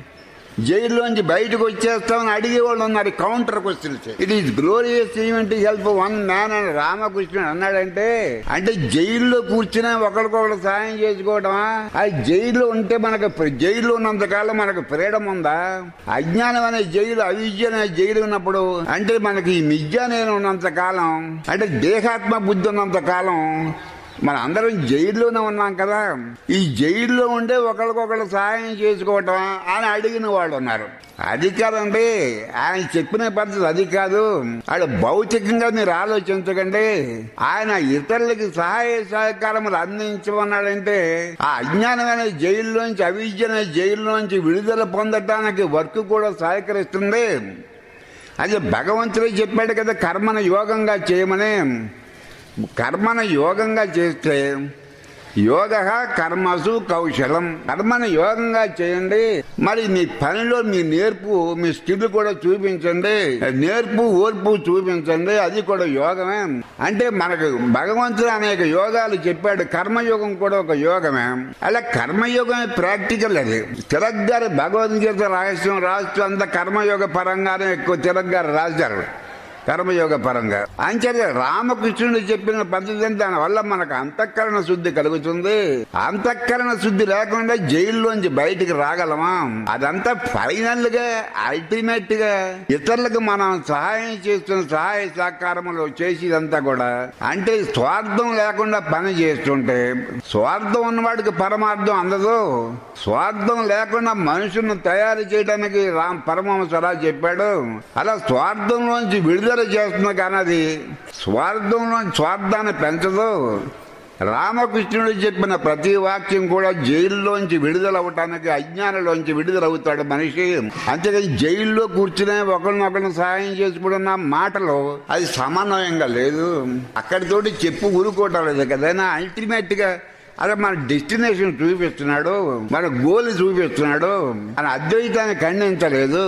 జైల్లోంచి బయటకు వచ్చేస్తామని అడిగేవాళ్ళు ఉన్నారు counter questions it is glorious event help one man అని రామకృష్ణుడు అన్నాడంటే అంటే జైల్లో కూర్చుని ఒకరికొకరు సాయం చేసుకోవడమా అది జైల్లో ఉంటే మనకు ప్ర- జైల్లో ఉన్నంత కాలం మనకు ఫ్రీడమ్ ఉందా అజ్ఞానం అనే జైలు అవిద్య అనే జైలు ఉన్నప్పుడు అంటే మనకి ఈ మిథ్య నేను ఉన్నంత కాలం అంటే దేహాత్మ బుద్ధి ఉన్నంత కాలం మన అందరం జైల్లోనే ఉన్నాం కదా ఈ జైల్లో ఉండే ఒకరికొకరు సహాయం చేసుకోవటం అని అడిగిన వాళ్ళు ఉన్నారు అది కాదండి ఆయన చెప్పిన పద్ధతి అది కాదు ఆడు భౌతికంగా మీరు ఆలోచించకండి ఆయన ఇతరులకి సహాయ సహకారములు అందించమన్నాడంటే ఆ అజ్ఞానమైన జైల్లోంచి అవిద్యమైన జైల్లోంచి విడుదల పొందటానికి వర్క్ కూడా సహకరిస్తుంది అది భగవంతుడే చెప్పాడు కదా కర్మను యోగంగా చేయమని కర్మను యోగంగా చేస్తే యోగ కర్మసు కౌశలం కర్మను యోగంగా చేయండి మరి మీ పనిలో మీ నేర్పు మీ స్కిల్ కూడా చూపించండి నేర్పు ఓర్పు చూపించండి అది కూడా యోగమే అంటే మనకు భగవంతుడు అనేక యోగాలు చెప్పాడు కర్మయోగం కూడా ఒక యోగమే అలా కర్మయోగమే ప్రాక్టికల్ అది తిలక్ గారు భగవద్గీత రహస్యం రాస్తూ అంత కర్మయోగ పరంగానే ఎక్కువ తిలక్ గారు రాశారు కర్మయోగ పరంగా అంచేత రామకృష్ణుడు చెప్పిన పద్ధతి అంటే దానివల్ల మనకు అంతఃకరణ శుద్ధి కలుగుతుంది అంతఃకరణ శుద్ధి లేకుండా జైల్లోంచి బయటికి రాగలమా అదంతా ఫైనల్ గా అల్టిమేట్ గా ఇతరులకు మనం సహాయం చేస్తున్న సహాయ సహకారములు చేసేదంతా కూడా అంటే స్వార్థం లేకుండా పని చేస్తుంటే స్వార్థం ఉన్నవాడికి పరమార్థం అందదు స్వార్థం లేకుండా మనుషులను తయారు చేయడానికి రామ్ పరమహంస అలా చెప్పాడు అలా స్వార్థంలోంచి విడుదల చేస్తుంది కానీ అది స్వార్థంలో స్వార్థాన్ని పెంచదు రామకృష్ణుడు చెప్పిన ప్రతి వాక్యం కూడా జైల్లోంచి విడుదలవటానికి అజ్ఞానంలోంచి విడుదలవుతాడు మనిషి అంతేకాని జైల్లో కూర్చునే ఒకరినొకరిని సహాయం చేసుకోవడం నా మాటలు అది సమన్వయంగా లేదు అక్కడితోటి చెప్పు ఊరుకోవటం లేదు కదా అల్టిమేట్ గా అదే మన డెస్టినేషన్ చూపిస్తున్నాడు మన గోల్ చూపిస్తున్నాడు మన అద్వైతాన్ని ఖండించలేదు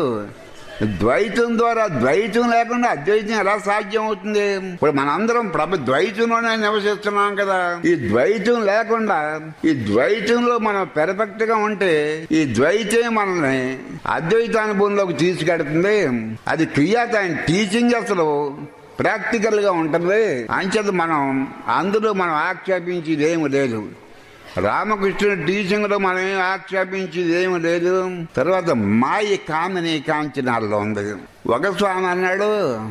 ద్వైతం ద్వారా ద్వైతం లేకుండా అద్వైతం ఎలా సాధ్యం అవుతుంది ఇప్పుడు మనందరం ప్రభు ద్వైతంలోనే నివసిస్తున్నాం కదా ఈ ద్వైతం లేకుండా ఈ ద్వైతంలో మనం పెర్ఫెక్ట్ గా ఉంటే ఈ ద్వైతం మనల్ని అద్వైతానుభవంలోకి తీసుకెడుతుంది అది క్రియాదాని టీచింగ్ అసలు ప్రాక్టికల్ గా ఉంటుంది అంచేత మనం అందులో మనం ఆక్షేపించేది ఏమి లేదు రామకృష్ణుడు టీచింగ్ లో మనం ఏం ఆక్షేపించేది ఏమి లేదు తర్వాత మాయ కామిని కాంచనాల్లో ఉంది ఒక స్వామి అన్నాడు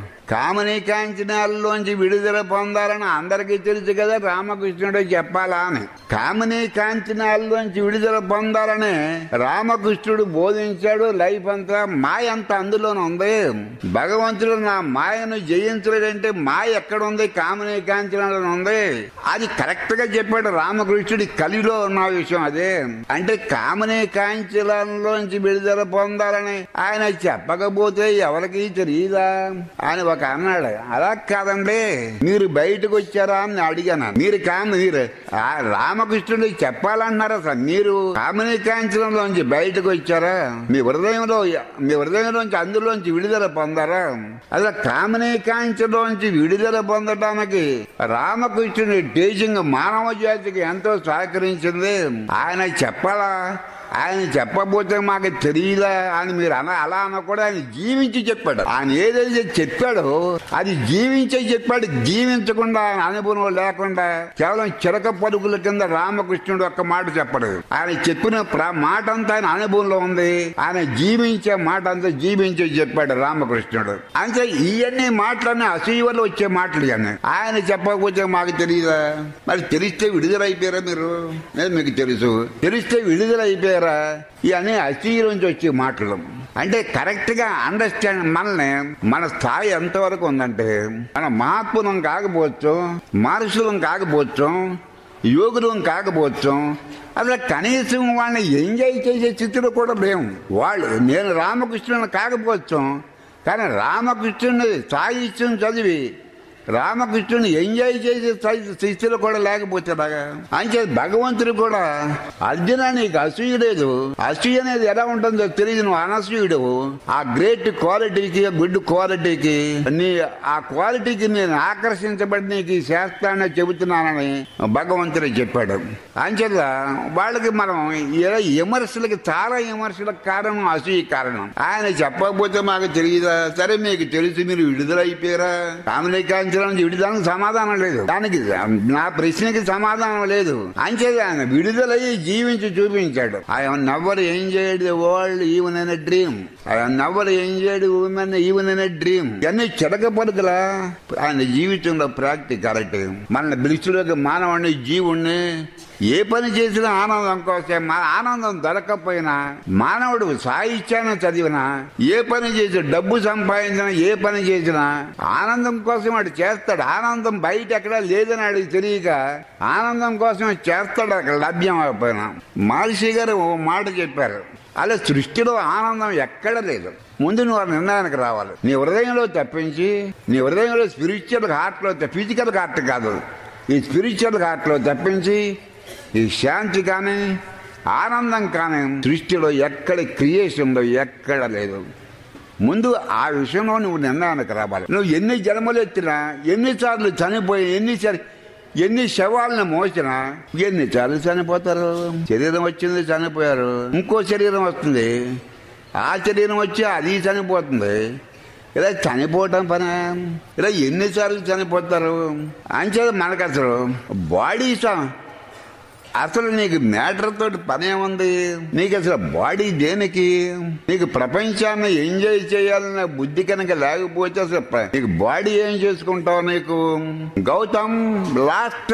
కామని కాంచనాల్లోంచి విడుదల పొందాలని అందరికీ తెలుసు కదా రామకృష్ణుడు చెప్పాలా అని కామని కాంచనాల్లోంచి విడుదల పొందాలని రామకృష్ణుడు బోధించాడు లైఫ్ అంతా మాయ అంతా అందులోనే ఉంది భగవంతుడు నా మాయను జయించలేదంటే మాయ ఎక్కడ ఉంది కామని కాంచనాలను ఉంది అది కరెక్ట్ గా చెప్పాడు రామకృష్ణుడి కలిలో ఉన్న విషయం అదే అంటే కామని కాంచనాల్లోంచి విడుదల పొందాలని ఆయన చెప్పకపోతే ఎవరికి తెలియదా అని ఒక అన్నాడు అలా కాదండి మీరు బయటకు వచ్చారా అని అడిగాను మీరు కామ మీరు ఆ రామకృష్ణుడికి చెప్పాలన్నారా సార్ మీరు కామిని కాంచనంలోంచి బయటకు వచ్చారా మీ హృదయంలో మీ హృదయంలోంచి అందులోంచి విడుదల పొందారా అలా కామిని కాంచలోంచి విడుదల పొందడానికి రామకృష్ణుడి టీచింగ్ మానవ జాతికి ఎంతో సహకరించింది ఆయన చెప్పాలా ఆయన చెప్పబోతే మాకు తెలియదా అని మీరు అన అలా అనకూడదు ఆయన జీవించి చెప్పాడు ఆయన ఏదైతే చెప్పాడో అది జీవించే చెప్పాడు జీవించకుండా ఆయన అనుభవం లేకుండా కేవలం చిరక పలుకుల కింద రామకృష్ణుడు ఒక్క మాట చెప్పడు ఆయన చెప్పిన ప్ర- మాట అంతా ఆయన అనుభవంలో ఉంది ఆయన జీవించే మాట అంతా జీవించే చెప్పాడు రామకృష్ణుడు అంటే ఇవన్నీ మాటలన్నీ అసూయలో వచ్చే మాటలు ఇవన్నీ ఆయన చెప్పకపోతే మాకు తెలియదా మరి తెలిస్తే విడుదలైపోయారా మీరు లేదు మీకు తెలుసు తెలిస్తే విడుదలైపోయారా ఇవన్నీ అసూయ నుంచి వచ్చే మాటలు అంటే కరెక్ట్ గా అండర్స్టాండ్ మనల్ని మన స్థాయి ఎంతవరకు ఉందంటే మన మహాత్ములం కాకపోవచ్చు మనుషులం కాకపోవచ్చు యోగులం కాకపోవచ్చు అసలు కనీసం వాళ్ళని ఎంజాయ్ చేసే స్థితిలో కూడా లేవు వాళ్ళు నేను రామకృష్ణుని కాకపోవచ్చు కానీ రామకృష్ణుని సాహిత్యం చదివి రామకృష్ణుని ఎంజాయ్ చేసే స్థాయి- స్థితిలో కూడా లేకపోతే అలాగా అంచే భగవంతుడు కూడా అర్జున నీకు అసూయ లేదు అసూయ అనేది ఎలా ఉంటుందో తెలియదు నువ్వు అనసూయుడు ఆ గ్రేట్ క్వాలిటీకి గుడ్ క్వాలిటీకి నీ ఆ క్వాలిటీకి నేను ఆకర్షించబడి నీకు ఈ శాస్త్రాన్ని చెబుతున్నానని భగవంతుడు చెప్పాడు అంచేత వాళ్ళకి మనం ఇలా విమర్శలకి చాలా విమర్శలకు కారణం అసూయ కారణం ఆయన చెప్పకపోతే మాకు తెలియదా సరే మీకు తెలిసి మీరు విడుదలైపోయారా కామనీ కాంచన సమస్యల నుంచి విడుదలకు సమాధానం లేదు దానికి నా ప్రశ్నకి సమాధానం లేదు అంచేది ఆయన విడుదలయ్యి జీవించి చూపించాడు ఆయన నవ్వరు ఏం చేయడు వరల్డ్ ఈవెన్ అనే డ్రీమ్ ఆయన నవ్వరు ఏం చేయడు ఉమెన్ ఈవెన్ అనే డ్రీమ్ ఇవన్నీ చిడక పలుకులా ఆయన జీవితంలో ప్రాక్టికాలిటీ మన దృష్టిలోకి మానవుడిని జీవుణ్ణి ఏ పని చేసినా ఆనందం కోసే మా ఆనందం దొరకకపోయినా మానవుడు సాహిత్యాన్ని చదివినా ఏ పని చేసి డబ్బు సంపాదించినా ఏ పని చేసినా ఆనందం కోసం వాడు చేస్తాడు ఆనందం బయట ఎక్కడ లేదని వాడికి తెలియక ఆనందం కోసం చేస్తాడు అక్కడ లభ్యం అయిపోయినా మహర్షి గారు ఓ మాట చెప్పారు అలా సృష్టిలో ఆనందం ఎక్కడ లేదు ముందు నువ్వు ఆ నిర్ణయానికి రావాలి నీ హృదయంలో తప్పించి నీ హృదయంలో స్పిరిచువల్ హార్ట్లో ఫిజికల్ హార్ట్ కాదు ఈ స్పిరిచువల్ హార్ట్లో తప్పించి ఈ శాంతి కానీ ఆనందం కానీ సృష్టిలో ఎక్కడ క్రియేషన్లో ఎక్కడ లేదు ముందు ఆ విషయంలో నువ్వు నిర్ణయానికి రావాలి నువ్వు ఎన్ని జన్మలు ఎత్తినా ఎన్నిసార్లు చనిపోయి ఎన్నిసార్లు ఎన్ని శవాలను మోసినా ఎన్నిసార్లు చనిపోతారు శరీరం వచ్చింది చనిపోయారు ఇంకో శరీరం వస్తుంది ఆ శరీరం వచ్చి అది చనిపోతుంది ఇలా చనిపోవటం పని ఇలా ఎన్నిసార్లు చనిపోతారు అంచేది మనకు అసలు బాడీ అసలు నీకు మ్యాటర్ తోటి పనేముంది నీకు అసలు బాడీ దేనికి నీకు ప్రపంచాన్ని ఎంజాయ్ చేయాలనే బుద్ధి కనుక లేకపోతే అసలు ప్ర- నీకు బాడీ ఏం చేసుకుంటావు నీకు గౌతమ్ లాస్ట్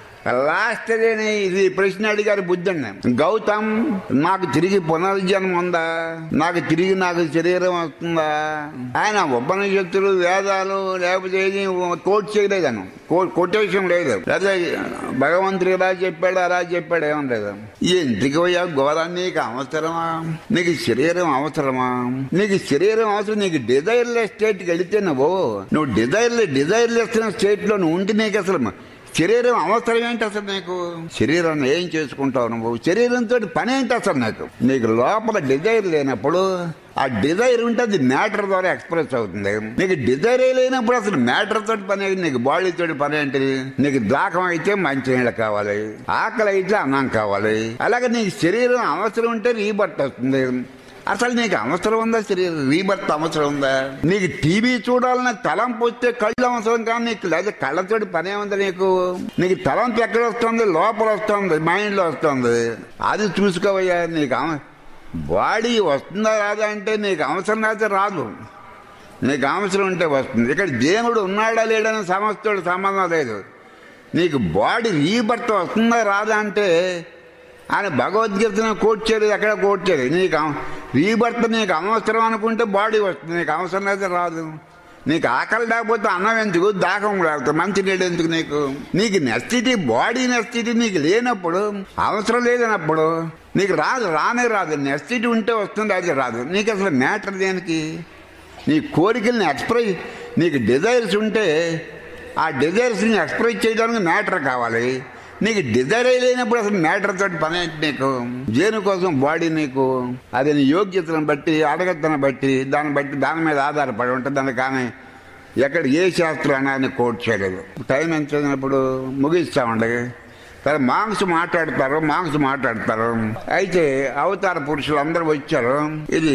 లాస్ట్ అదేని ఇది ప్రశ్న అడిగారు బుద్ధుడిని గౌతమ్ నాకు తిరిగి పునర్జన్మ ఉందా నాకు తిరిగి నాకు శరీరం వస్తుందా ఆయన ఉపనిషత్తులు వేదాలు లేకపోతే ఏది కోట్ చేయలేదను కొటేషన్ లేదు లేదా భగవంతుడు ఇలా చెప్పాడు అలా చెప్పాడు ఏమం లేదు ఎందుకు పోయా ఘోరం నీకు అవసరమా నీకు శరీరం అవసరమా నీకు శరీరం అవసరం నీకు డిజైర్లెస్ స్టేట్కి వెళితే నువ్వు నువ్వు డిజైర్లె డిజైర్లెస్ స్టేట్ లో నువ్వు ఉంటే నీకు అసలు శరీరం అవసరం ఏంటి అసలు నీకు శరీరాన్ని ఏం చేసుకుంటావు నువ్వు శరీరంతో పని ఏంటి అసలు నీకు నీకు లోపల డిజైర్ లేనప్పుడు ఆ డిజైర్ ఉంటే అది మ్యాటర్ ద్వారా ఎక్స్ప్రెస్ అవుతుంది నీకు డిజైర్ లేనప్పుడు అసలు మ్యాటర్ తోటి పని ఏంటి నీకు బాడీ తోటి పని ఏంటి నీకు దాహం అయితే మంచి నీళ్ళు కావాలి ఆకలి అయితే అన్నం కావాలి అలాగే నీకు శరీరం అవసరం ఉంటే రీబర్ట్ వస్తుంది అసలు నీకు అవసరం ఉందా శరీరం రీబర్త్ అవసరం ఉందా నీకు టీవీ చూడాలన్న తలంపు వస్తే కళ్ళు అవసరం కానీ నీకు లేదా కళ్ళతోటి పనే ఉంది నీకు నీకు తలంపు ఎక్కడ వస్తుంది లోపల వస్తుంది మైండ్ లో వస్తుంది అది చూసుకోవయ్యా నీకు అవ- బాడీ వస్తుందా రాదా అంటే నీకు అవసరం అయితే రాదు నీకు అవసరం ఉంటే వస్తుంది ఇక్కడ దేవుడు ఉన్నాడా లేడని సమస్యతో సంబంధం లేదు నీకు బాడీ రీబర్త్ వస్తుందా రాదా అంటే ఆయన భగవద్గీతను కోట్ చేయలేదు ఎక్కడ కోట్ చేయలేదు నీకు అవ- రీబర్త్ నీకు అవసరం అనుకుంటే బాడీ వస్తుంది నీకు అవసరం అయితే రాదు నీకు ఆకలి లేకపోతే అన్నం ఎందుకు దాహం లేకపోతే మంచి నీళ్ళు ఎందుకు నీకు నీకు నెస్థిటీ బాడీ నెస్థిటీ నీకు లేనప్పుడు అవసరం లేదన్నప్పుడు నీకు రాదు రానే రాదు నెస్థిటీ ఉంటే వస్తుంది అది రాదు నీకు అసలు మ్యాటర్ దేనికి నీ కోరికల్ని ఎక్స్ప్రెస్ నీకు డిజైర్స్ ఉంటే ఆ డిజైర్స్ని ఎక్స్ప్రెస్ చేయడానికి మ్యాటర్ కావాలి నీకు డిజైర్ లేనప్పుడు అసలు మ్యాటర్ తోటి పని ఏంటి నీకు దేని కోసం బాడీ నీకు అది నీ యోగ్యతను బట్టి అడగతను బట్టి దాన్ని బట్టి దాని మీద ఆధారపడి ఉంటుంది దాన్ని కానీ ఎక్కడ ఏ శాస్త్రాన్ని ఆయన కోట్ చేయలేదు టైం ఎంత చదివినప్పుడు ముగిస్తామండి సరే మాంగ్స్ మాట్లాడతారు మాంగ్స్ మాట్లాడతారు అయితే అవతార పురుషులు అందరూ వచ్చారు ఇది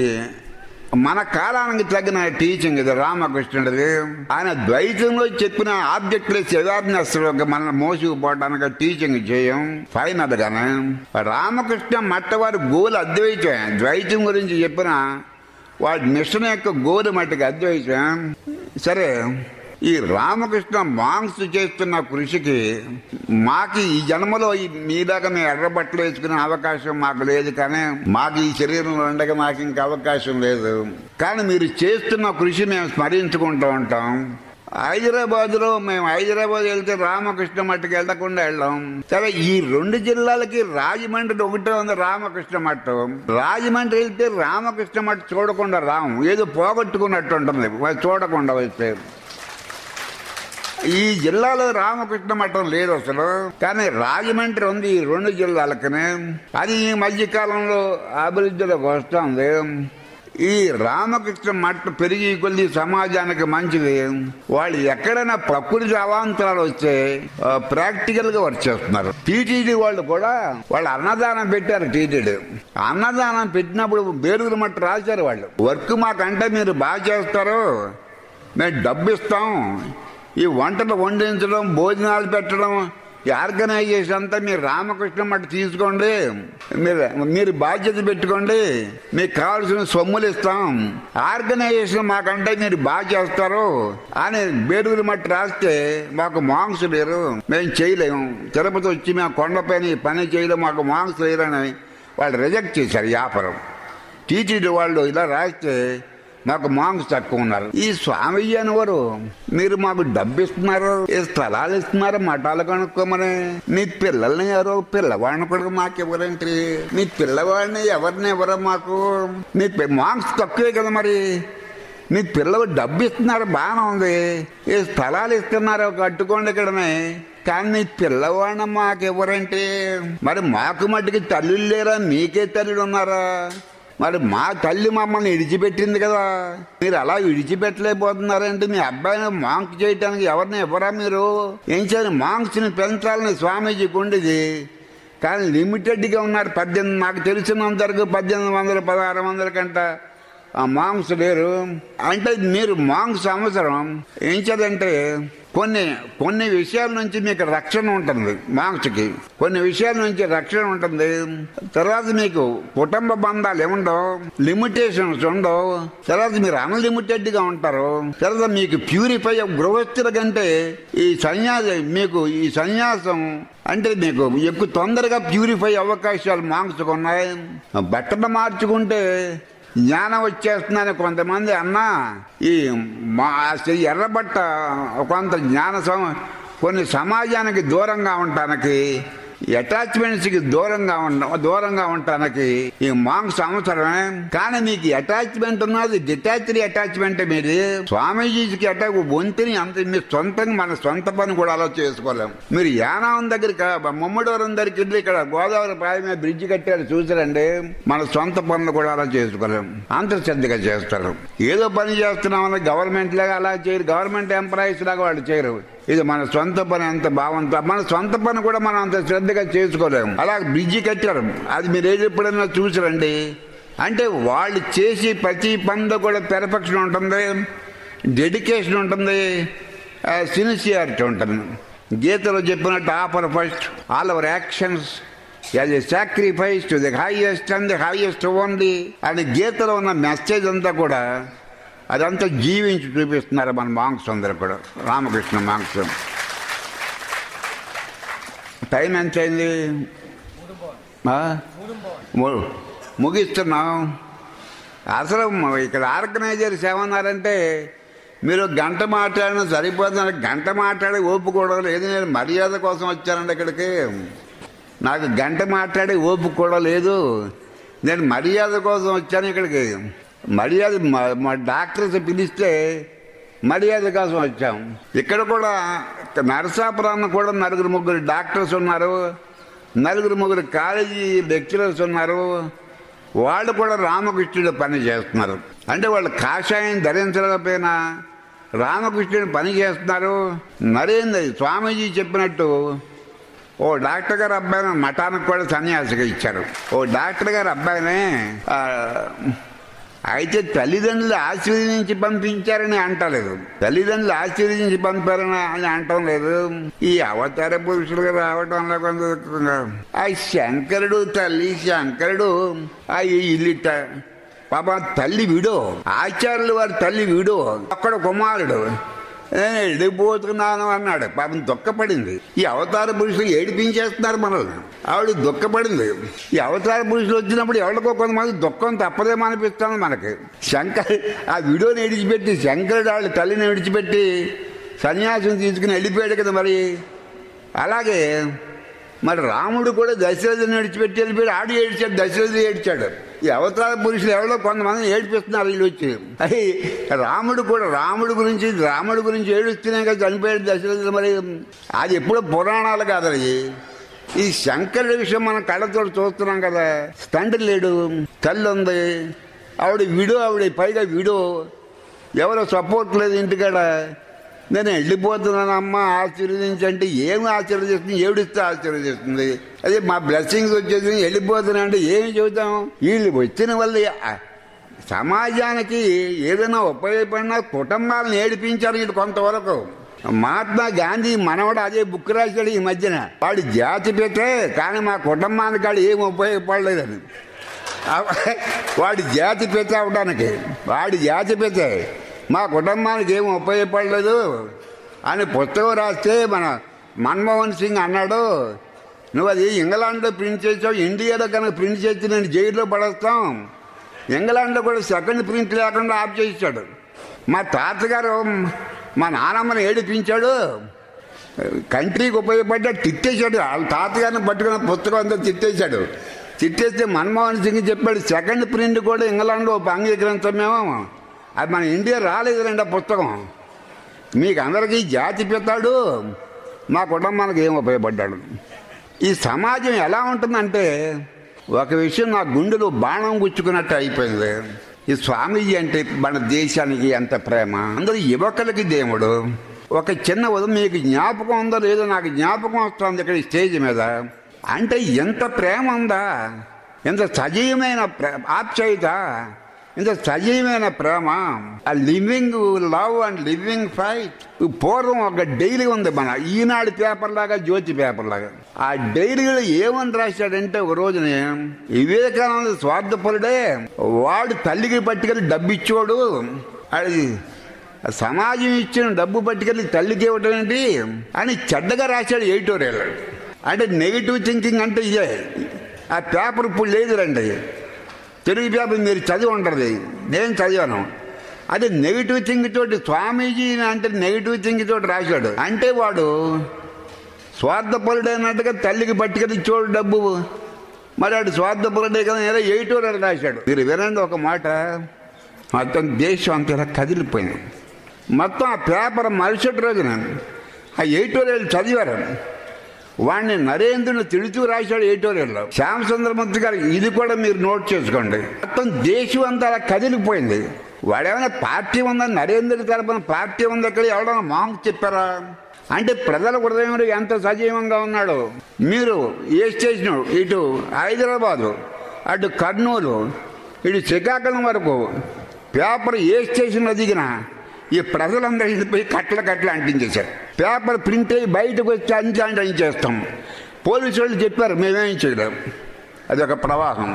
మన కాలానికి తగిన టీచింగ్ ఇది రామకృష్ణుడిది ఆయన ద్వైతంలో చెప్పిన ఆబ్జెక్ట్లెస్ అవేర్నెస్ మన మోసుకుపోవడానికి టీచింగ్ చేయం ఫైనల్ గానే రామకృష్ణ మట్టవారి గోలు అద్వైతం ద్వైతం గురించి చెప్పిన వాడి మిషన్ యొక్క గోలు మట్టుకు అద్వైతం సరే ఈ రామకృష్ణ మాంగ్స్ చేస్తున్న కృషికి మాకు ఈ జన్మలో ఈ మీదాకా మేము ఎర్రబట్టలు వేసుకునే అవకాశం మాకు లేదు కానీ మాకు ఈ శరీరంలో ఉండగా మాకు ఇంకా అవకాశం లేదు కానీ మీరు చేస్తున్న కృషి మేము స్మరించుకుంటూ ఉంటాం హైదరాబాద్ లో మేము హైదరాబాద్ వెళ్తే రామకృష్ణ మట్టుకు వెళ్లకుండా వెళ్ళాం సరే ఈ రెండు జిల్లాలకి రాజమండ్రి ఒకటే ఉంది రామకృష్ణ మట్టం రాజమండ్రి వెళ్తే రామకృష్ణ మట్టు చూడకుండా రాము ఏదో పోగొట్టుకున్నట్టు ఉంటుంది వాళ్ళు చూడకుండా వస్తే ఈ జిల్లాలో రామకృష్ణ మఠం లేదు అసలు కానీ రాజమండ్రి ఉంది ఈ రెండు జిల్లాలకనే అది ఈ మధ్య కాలంలో అభివృద్ధిలోకి వస్తుంది ఈ రామకృష్ణ మఠం పెరిగి కొద్ది సమాజానికి మంచిది వాళ్ళు ఎక్కడైనా ప్రకృతి అవాంతరాలు వస్తే ప్రాక్టికల్ గా వర్క్ చేస్తున్నారు టీటీడీ వాళ్ళు కూడా వాళ్ళు అన్నదానం పెట్టారు టీటీడీ అన్నదానం పెట్టినప్పుడు బేరుగుల మట్టు రాశారు వాళ్ళు వర్క్ మాకంటే మీరు బాగా చేస్తారు మేము డబ్బు ఇస్తాం ఈ వంటలు వండించడం భోజనాలు పెట్టడం ఈ ఆర్గనైజేషన్ అంతా మీరు రామకృష్ణ మట్టి తీసుకోండి మీరు మీరు బాధ్యత పెట్టుకోండి మీకు కావాల్సిన సొమ్ములు ఇస్తాం ఆర్గనైజేషన్ మాకంటే మీరు బాగా చేస్తారు అని బేరుగుల మట్టి రాస్తే మాకు మాంగ్స్ లేరు మేము చేయలేము తిరుపతి వచ్చి మేము కొండపైన ఈ పని చేయలేము మాకు మాంగ్స్ లేరని వాళ్ళు రిజెక్ట్ చేశారు ఈ వ్యాపారం టీటీడీ వాళ్ళు ఇలా రాస్తే మాకు మాంగ్స్ తక్కువ ఉన్నారు ఈ స్వామయ్య అనేవారు మీరు మాకు డబ్బు ఇస్తున్నారు ఈ స్థలాలు ఇస్తున్నారు మఠాలు కనుక్కోమని మీ పిల్లల్ని ఎవరో పిల్లవాడిని కూడా మాకు ఎవరంటే మీ పిల్లవాడిని ఎవరిని ఎవరో మాకు మీ పి- మాంగ్స్ తక్కువే కదా మరి మీ పిల్లలు డబ్బు ఇస్తున్నారు బాగానే ఉంది ఈ స్థలాలు ఇస్తున్నారు కట్టుకోండి ఇక్కడనే కానీ మీ పిల్లవాడిని మాకు ఎవరంటే మరి మాకు మట్టుకి తల్లులు లేరా మీకే తల్లులు ఉన్నారా మరి మా తల్లి మమ్మల్ని విడిచిపెట్టింది కదా మీరు అలా విడిచిపెట్టలేకపోతున్నారంటే మీ అబ్బాయిని మాంక్ చేయటానికి ఎవరిని ఎవరా మీరు ఏం చేయాలి మాంక్స్ని పెంచాలని స్వామీజీకి ఉండేది కానీ లిమిటెడ్గా ఉన్నారు పద్దెనిమిది నాకు తెలిసినంత వరకు పద్దెనిమిది వందల పదహారు వందల కంట ఆ మాంగ్స్ లేరు అంటే మీరు మాంగ్స్ అవసరం ఏం చేదంటే కొన్ని కొన్ని విషయాల నుంచి మీకు రక్షణ ఉంటుంది మాంగ్స్కి కొన్ని విషయాల నుంచి రక్షణ ఉంటుంది తర్వాత మీకు కుటుంబ బంధాలు ఏముండవు లిమిటేషన్స్ ఉండవు తర్వాత మీరు అన్లిమిటెడ్ గా ఉంటారు తర్వాత మీకు ప్యూరిఫై గృహస్థుల కంటే ఈ సన్యాసం మీకు ఈ సన్యాసం అంటే మీకు ఎక్కువ తొందరగా ప్యూరిఫై అవకాశాలు మాంగ్స్కి ఉన్నాయి బట్టలు మార్చుకుంటే జ్ఞానం వచ్చేస్తుందని కొంతమంది అన్నా ఈ మా అసలు ఎర్రబట్ట కొంత జ్ఞాన సం- కొన్ని సమాజానికి దూరంగా ఉండటానికి అటాచ్మెంట్స్ కి దూరంగా ఉండ దూరంగా ఉండటానికి ఈ మాంగ్స్ అవసరమే కానీ మీకు అటాచ్మెంట్ ఉన్నది డిటాచ్డ్ అటాచ్మెంట్ మీది స్వామీజీకి అటాక్ వంతిని అంత మీ సొంతంగా మన సొంత పని కూడా అలా చేసుకోలేం మీరు యానాం దగ్గరికి ముమ్మడివరం దగ్గరికి వెళ్ళి ఇక్కడ గోదావరి పాయ మీద బ్రిడ్జ్ కట్టారు చూసారండి మన సొంత పనులు కూడా అలా చేసుకోలేం అంత శ్రద్ధగా చేస్తారు ఏదో పని చేస్తున్నామని గవర్నమెంట్ లాగా అలా చేయరు గవర్నమెంట్ ఎంప్లాయీస్ లాగా వాళ్ళు చేయరు ఇది మన సొంత పని అంత భావంతో మన సొంత పని కూడా మనం అంత శ్రద్ధగా చేసుకోలేము అలా బ్రిడ్జి కట్టారు అది మీరు ఏది ఎప్పుడైనా చూసారండి అంటే వాళ్ళు చేసి ప్రతి పనిలో కూడా పెర్ఫెక్షన్ ఉంటుంది డెడికేషన్ ఉంటుంది సిన్సియారిటీ ఉంటుంది గీతలో చెప్పినట్టు offer first all our actions as a sacrifice to the highest and the highest only అని గీతలో ఉన్న మెసేజ్ అంతా కూడా అదంతా జీవించి చూపిస్తున్నారు మన మాంగ్స్ అందరూ కూడా రామకృష్ణ మాంగ్స్ టైం ఎంత అయింది ఆ? ము- ముగిస్తున్నాం అసలు మ- ఇక్కడ ఆర్గనైజర్స్ ఏమన్నారంటే మీరు గంట మాట్లాడినా సరిపోతుంది గంట మాట్లాడి ఓపుకోవడం లేదు నేను మర్యాద కోసం వచ్చానండి ఇక్కడికి నాకు గంట మాట్లాడి ఓపిక కూడా లేదు నేను మర్యాద కోసం వచ్చాను ఇక్కడికి మర్యాద మా- మా డాక్టర్స్ పిలిస్తే మర్యాద కోసం వచ్చాం ఇక్కడ కూడా నరసాపురాన్ని కూడా నలుగురు ముగ్గురు డాక్టర్స్ ఉన్నారు నలుగురు ముగ్గురు కాలేజీ లెక్చరర్స్ ఉన్నారు వాళ్ళు కూడా రామకృష్ణుడు పని చేస్తున్నారు అంటే వాళ్ళు కాషాయం ధరించలేకపోయినా రామకృష్ణుడు పని చేస్తున్నారు నరేంద్ర స్వామీజీ చెప్పినట్టు ఓ డాక్టర్ గారు అబ్బాయిని మఠానికి కూడా సన్యాసిగా ఇచ్చారు ఓ డాక్టర్ గారు అబ్బాయిని ఆ, అయితే తల్లిదండ్రులు ఆశీర్వదించి పంపించారని అంటలేదు తల్లిదండ్రులు ఆశీర్వదించి పంపారని అని అంటం లేదు ఈ అవతార పురుషులుగా రావటంలో కొంత ఆ శంకరుడు తల్లి శంకరుడు ఆ ఇల్లిట పాప తల్లి విడో ఆచార్యులు వారి తల్లి విడో అక్కడ కుమారుడు నేను వెళ్ళిపోతున్నాను అన్నాడు పాపం దుఃఖపడింది ఈ అవతార పురుషులు ఏడిపించేస్తున్నారు మనల్ని ఆవిడ దుఃఖపడింది ఈ అవతార పురుషులు వచ్చినప్పుడు ఎవరికో కొంతమంది దుఃఖం తప్పదేమో అనిపిస్తుంది మనకి శంకర్ ఆ వీడియోని విడిచిపెట్టి శంకరుడు వాళ్ళ తల్లిని విడిచిపెట్టి సన్యాసం తీసుకుని వెళ్ళిపోయాడు కదా మరి అలాగే మరి రాముడు కూడా దశరథుని విడిచిపెట్టి వెళ్ళిపోయాడు ఆడు ఏడ్చాడు దశరథుడు ఏడ్చాడు ఈ అవతార పురుషులు ఎవరో కొంతమంది ఏడిపిస్తున్నారు వీళ్ళు వచ్చి అది రాముడు కూడా రాముడు గురించి రాముడు గురించి ఏడుస్తూనే కదా చనిపోయాడు దశరథుడు మరి అది ఎప్పుడో పురాణాలు కాదు అది ఈ శంకరుడి విషయం మనం కళ్ళతో చూస్తున్నాం కదా తండ్రి లేడు తల్లి ఉంది ఆవిడ విడో ఆవిడ పైగా విడో ఎవరో సపోర్ట్ లేదు ఇంటికాడ నేను వెళ్ళిపోతున్నాను అమ్మ ఆశీర్వదించంటే ఏమి ఆశీర్వదిస్తుంది ఏడిస్తే ఆశీర్వదిస్తుంది అదే మా బ్లెస్సింగ్స్ వచ్చేసి వెళ్ళిపోతున్నా అంటే ఏమి చెబుతాం వీళ్ళు వచ్చిన వల్ల ఆ- సమాజానికి ఏదైనా ఉపయోగపడినా కుటుంబాలను ఏడిపించారు వీళ్ళు కొంతవరకు మహాత్మా గాంధీ మనవడు అదే బుక్ రాశాడు ఈ మధ్యన వాడు జాతి పెట్టే కానీ మా కుటుంబానికి వాడు ఏం ఉపయోగపడలేదని వాడి జాతి పెద్ద అవడానికి వాడి జాతి పెద్ద మా కుటుంబానికి ఏం ఉపయోగపడలేదు అని పుస్తకం రాస్తే మన మన్మోహన్ సింగ్ అన్నాడు నువ్వు అది ఇంగ్లాండ్లో ప్రింట్ చేసావు ఇండియాలో కనుక ప్రింట్ చేసి నేను జైల్లో పడేస్తాం ఇంగ్లాండ్లో కూడా సెకండ్ ప్రింట్ లేకుండా ఆఫ్ చేయించాడు మా తాతగారు మా నాన్నమ్మని ఏడిపించాడు కంట్రీకి ఉపయోగపడ్డా తిట్టేశాడు వాళ్ళ తాతగారిని పట్టుకున్న పుస్తకం అంతా తిట్టేశాడు తిట్టేస్తే మన్మోహన్ సింగ్ చెప్పాడు సెకండ్ ప్రింట్ కూడా ఇంగ్లాండ్లో అంగీకరించమేమో అది మన ఇండియా రాలేదులేండి ఆ పుస్తకం మీకు అందరికీ జాతి పెత్తాడు మా కుటుంబానికి ఏం ఉపయోగపడ్డాడు ఈ సమాజం ఎలా ఉంటుందంటే ఒక విషయం నా గుండెలో బాణం గుచ్చుకున్నట్టు అయిపోయింది ఈ స్వామీజీ అంటే మన దేశానికి ఎంత ప్రేమ అందరూ యువకులకి దేవుడు ఒక చిన్న ఉదయం మీకు జ్ఞాపకం ఉందో లేదో నాకు జ్ఞాపకం వస్తుంది ఇక్కడ ఈ స్టేజ్ మీద అంటే ఎంత ప్రేమ ఉందా ఎంత సజీవమైన ప్రే- ఆప్యాయత ఇంత సజీవమైన ప్రేమ ఆ living love and living fight పూర్వం ఒక డైలీ ఉంది మన ఈనాడు పేపర్ లాగా జ్యోతి పేపర్ లాగా ఆ డైరీలో ఏమని రాశాడంటే ఒక రోజున వివేకానంద స్వార్థపరుడే వాడు తల్లికి పట్టుకెళ్ళి డబ్బు ఇచ్చేవాడు అది సమాజం ఇచ్చిన డబ్బు పట్టుకెళ్ళి తల్లికి ఇవ్వడం ఏంటి అని చెడ్డగా రాశాడు ఎయిటోరియల్ అంటే నెగిటివ్ థింకింగ్ అంటే ఇదే ఆ పేపర్ ఇప్పుడు లేదు రండి తెలుగు పేపర్ మీరు చదివి ఉంటుంది నేను చదివాను అది నెగిటివ్ థింక్ తోటి స్వామీజీ అంటే నెగిటివ్ థింక్ తోటి రాశాడు అంటే వాడు స్వార్థపరుడైనట్టుగా తల్లికి పట్టుకెళ్ళి చూడు డబ్బు మరి వాడు స్వార్థపరుడే కదా ఏదో ఎయిటో రాశాడు మీరు వినండి ఒక మాట మొత్తం దేశం అంత ఇలా కదిలిపోయింది మొత్తం ఆ పేపర్ మరుసటి రోజున ఆ ఎయిటోరియల్ చదివారు వాడిని నరేంద్రుని తిడుతూ రాశాడు ఎడిటోరియల్లో శ్యామసుందరమూర్తి గారు ఇది కూడా మీరు నోట్ చేసుకోండి మొత్తం దేశం అంతా అలా కదిలిపోయింది వాడేమైనా పార్టీ ఉందని నరేంద్ర తరపున పార్టీ ఉంది ఇక్కడ ఎవడన్నా మాకు చెప్పారా అంటే ప్రజల హృదయంలో ఎంత సజీవంగా ఉన్నాడు మీరు ఏ స్టేషన్ ఇటు హైదరాబాదు అటు కర్నూలు ఇటు శ్రీకాకుళం వరకు పేపర్ ఏ స్టేషన్లో దిగినా ఈ ప్రజలందరూ వెళ్ళిపోయి కట్టల కట్టలు అంటించేశారు పేపర్ ప్రింట్ అయ్యి బయటకు వచ్చి అంచి అంటించేస్తాం పోలీసు వాళ్ళు చెప్పారు మేమేం చేయలేం అది ఒక ప్రవాహం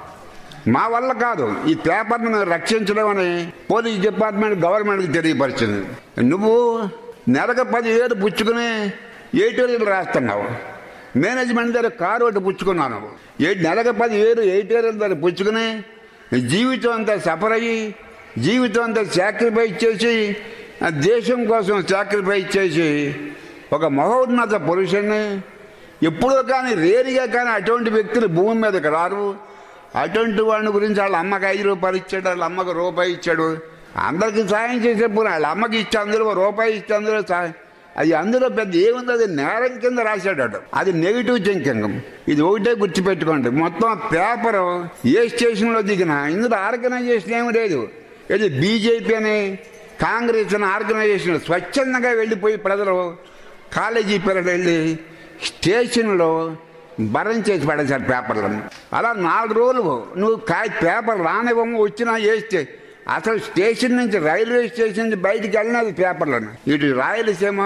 మా వల్ల కాదు ఈ పేపర్ని మేము రక్షించడం అని పోలీస్ డిపార్ట్మెంట్ గవర్నమెంట్కి తెలియపరిచింది నువ్వు నెలకు పదివేలు పుచ్చుకుని ఏటోరియల్ రాస్తున్నావు మేనేజ్మెంట్ దగ్గర కారు ఒకటి పుచ్చుకున్నాను ఏ నెలకు పదివేలు ఏటోరియల్ దగ్గర పుచ్చుకుని జీవితం అంతా సఫర్ అయ్యి జీవితం అంతా సాక్రిఫైస్ చేసి ఆ దేశం కోసం సాక్రిఫైస్ చేసి ఒక మహోన్నత పురుషుణ్ణి ఎప్పుడో కానీ రేరుగా కానీ అటువంటి వ్యక్తులు భూమి మీదకి రారు అటువంటి వాడిని గురించి వాళ్ళ అమ్మకి ఐదు రూపాయలు ఇచ్చాడు వాళ్ళ అమ్మకి రూపాయి ఇచ్చాడు అందరికి సాయం చేసేప్పుడు వాళ్ళ అమ్మకి ఇచ్చే అందులో ఓ రూపాయి ఇచ్చే అందులో సాయం అది అందులో పెద్ద ఏముంది అది నేరం కింద రాశాడు వాడు. అది నెగిటివ్ థింకింగ్ ఇది ఒకటే గుర్తుపెట్టుకోండి మొత్తం పేపర్ ఏ స్టేషన్లో దిగినా ఇందులో ఆర్గనైజేషన్ ఏమి లేదు ఇది బీజేపీ అని కాంగ్రెస్ అని ఆర్గనైజేషన్ స్వచ్ఛందంగా వెళ్ళిపోయి ప్రజలు కాలేజీ పిల్లలు వెళ్ళి స్టేషన్లో భరం చేసి పడేశారు పేపర్లను అలా నాలుగు రోజులు నువ్వు కాయ పేపర్ రానివ్వము వచ్చినా వేస్తే అసలు స్టేషన్ నుంచి రైల్వే స్టేషన్ నుంచి బయటికి వెళ్ళినది పేపర్లను ఇటు రాయలసీమ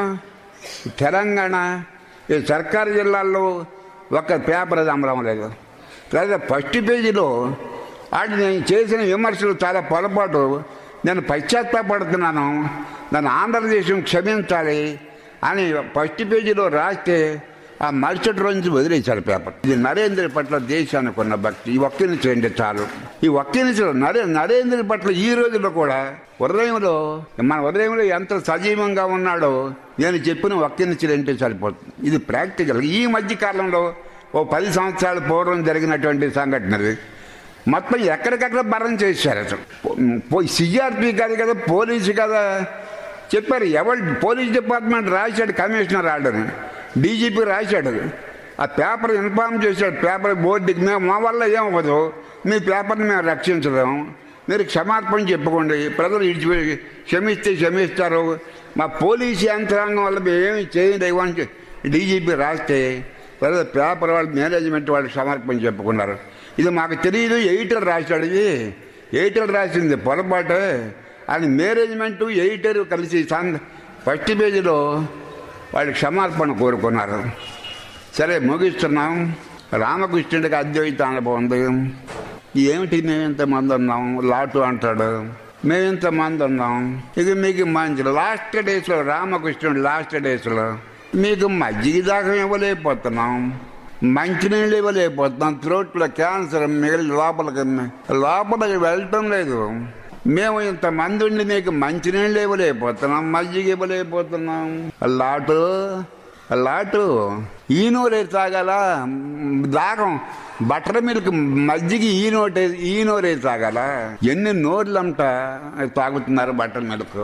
తెలంగాణ ఈ సర్కారు జిల్లాల్లో ఒక్క పేపర్ అది అమలం లేదు లేదా ఫస్ట్ పేజీలో వాటి నేను చేసిన విమర్శలు చాలా పొరపాటు నేను పశ్చాత్తాపడుతున్నాను నన్ను ఆంధ్రదేశం క్షమించాలి అని ఫస్ట్ పేజీలో రాస్తే ఆ మరుసటి రోజు నుంచి వదిలేశారు పేపర్ ఇది నరేంద్ర పట్ల దేశానికి ఉన్న భక్తి ఈ ఒక్క నుంచి అంటే చాలు ఈ ఒక్క నుంచి నరే నరేంద్ర పట్ల ఈ రోజుల్లో కూడా హృదయంలో మన హృదయంలో ఎంత సజీవంగా ఉన్నాడో నేను చెప్పిన ఒక్క నుంచి అంటే సరిపోతుంది ఇది ప్రాక్టికల్ ఈ మధ్య కాలంలో ఓ పది సంవత్సరాల పూర్వం జరిగినటువంటి సంఘటన ఇది మొత్తం ఎక్కడికక్కడ భరం చేశారు అసలు సిఆర్పి కాదు కదా పోలీసు కదా చెప్పారు ఎవరు పోలీస్ డిపార్ట్మెంట్ రాశాడు కమిషనర్ ఆర్డర్ డీజీపీ రాశాడు ఆ పేపర్ ఇన్ఫార్మ్ చేశాడు పేపర్ బోర్డుకి మేము మా వల్ల ఏమవ్వదు మీ పేపర్ని మేము రక్షించలేము మీరు క్షమార్పణ చెప్పుకోండి ప్రజలు ఇడిచిపోయి క్షమిస్తే క్షమిస్తారు మా పోలీసు యంత్రాంగం వల్ల మేము ఏమి చేయలేము అని చె- డీజీపీ రాస్తే ప్రజలు పేపర్ వాళ్ళు మేనేజ్మెంట్ వాళ్ళు సమర్పణ చెప్పుకున్నారు ఇది మాకు తెలియదు ఎయిటర్ రాశాడు ఇది ఎయిటర్ రాసింది పొరపాటు అని మేనేజ్మెంట్ ఎయిటర్ కలిసి సం- ఫస్ట్ పేజీలో వాళ్ళు క్షమార్పణ కోరుకున్నారు సరే ముగిస్తున్నాం రామకృష్ణుడికి అద్వైత అనుభవం ఉంది ఏమిటి మేము ఇంతమంది ఉన్నాం లాటు అంటాడు మేము ఇంతమంది ఉన్నాం ఇక మీకు మంచి లాస్ట్ డేస్లో రామకృష్ణుడు లాస్ట్ డేస్లో మీకు మజ్జిగ దాకా ఇవ్వలేకపోతున్నాం మంచినీళ్ళు ఇవ్వలేకపోతున్నాం త్రోట్లో క్యాన్సర్ మిగిలి లోపలికి లోపలికి వెళ్ళటం లేదు మేము ఇంతమంది ఉండి మీకు మంచినీళ్ళు ఇవ్వలేకపోతున్నాం మజ్జిగ ఇవ్వలేకపోతున్నాం లాటు లాటు ఈ నోరే తాగాల దాగం బటర్ మిల్క్ మజ్జిగ ఈ నోటే ఈ నోరే తాగాల ఎన్ని నోర్లంట తాగుతున్నారు బటర్ మిల్క్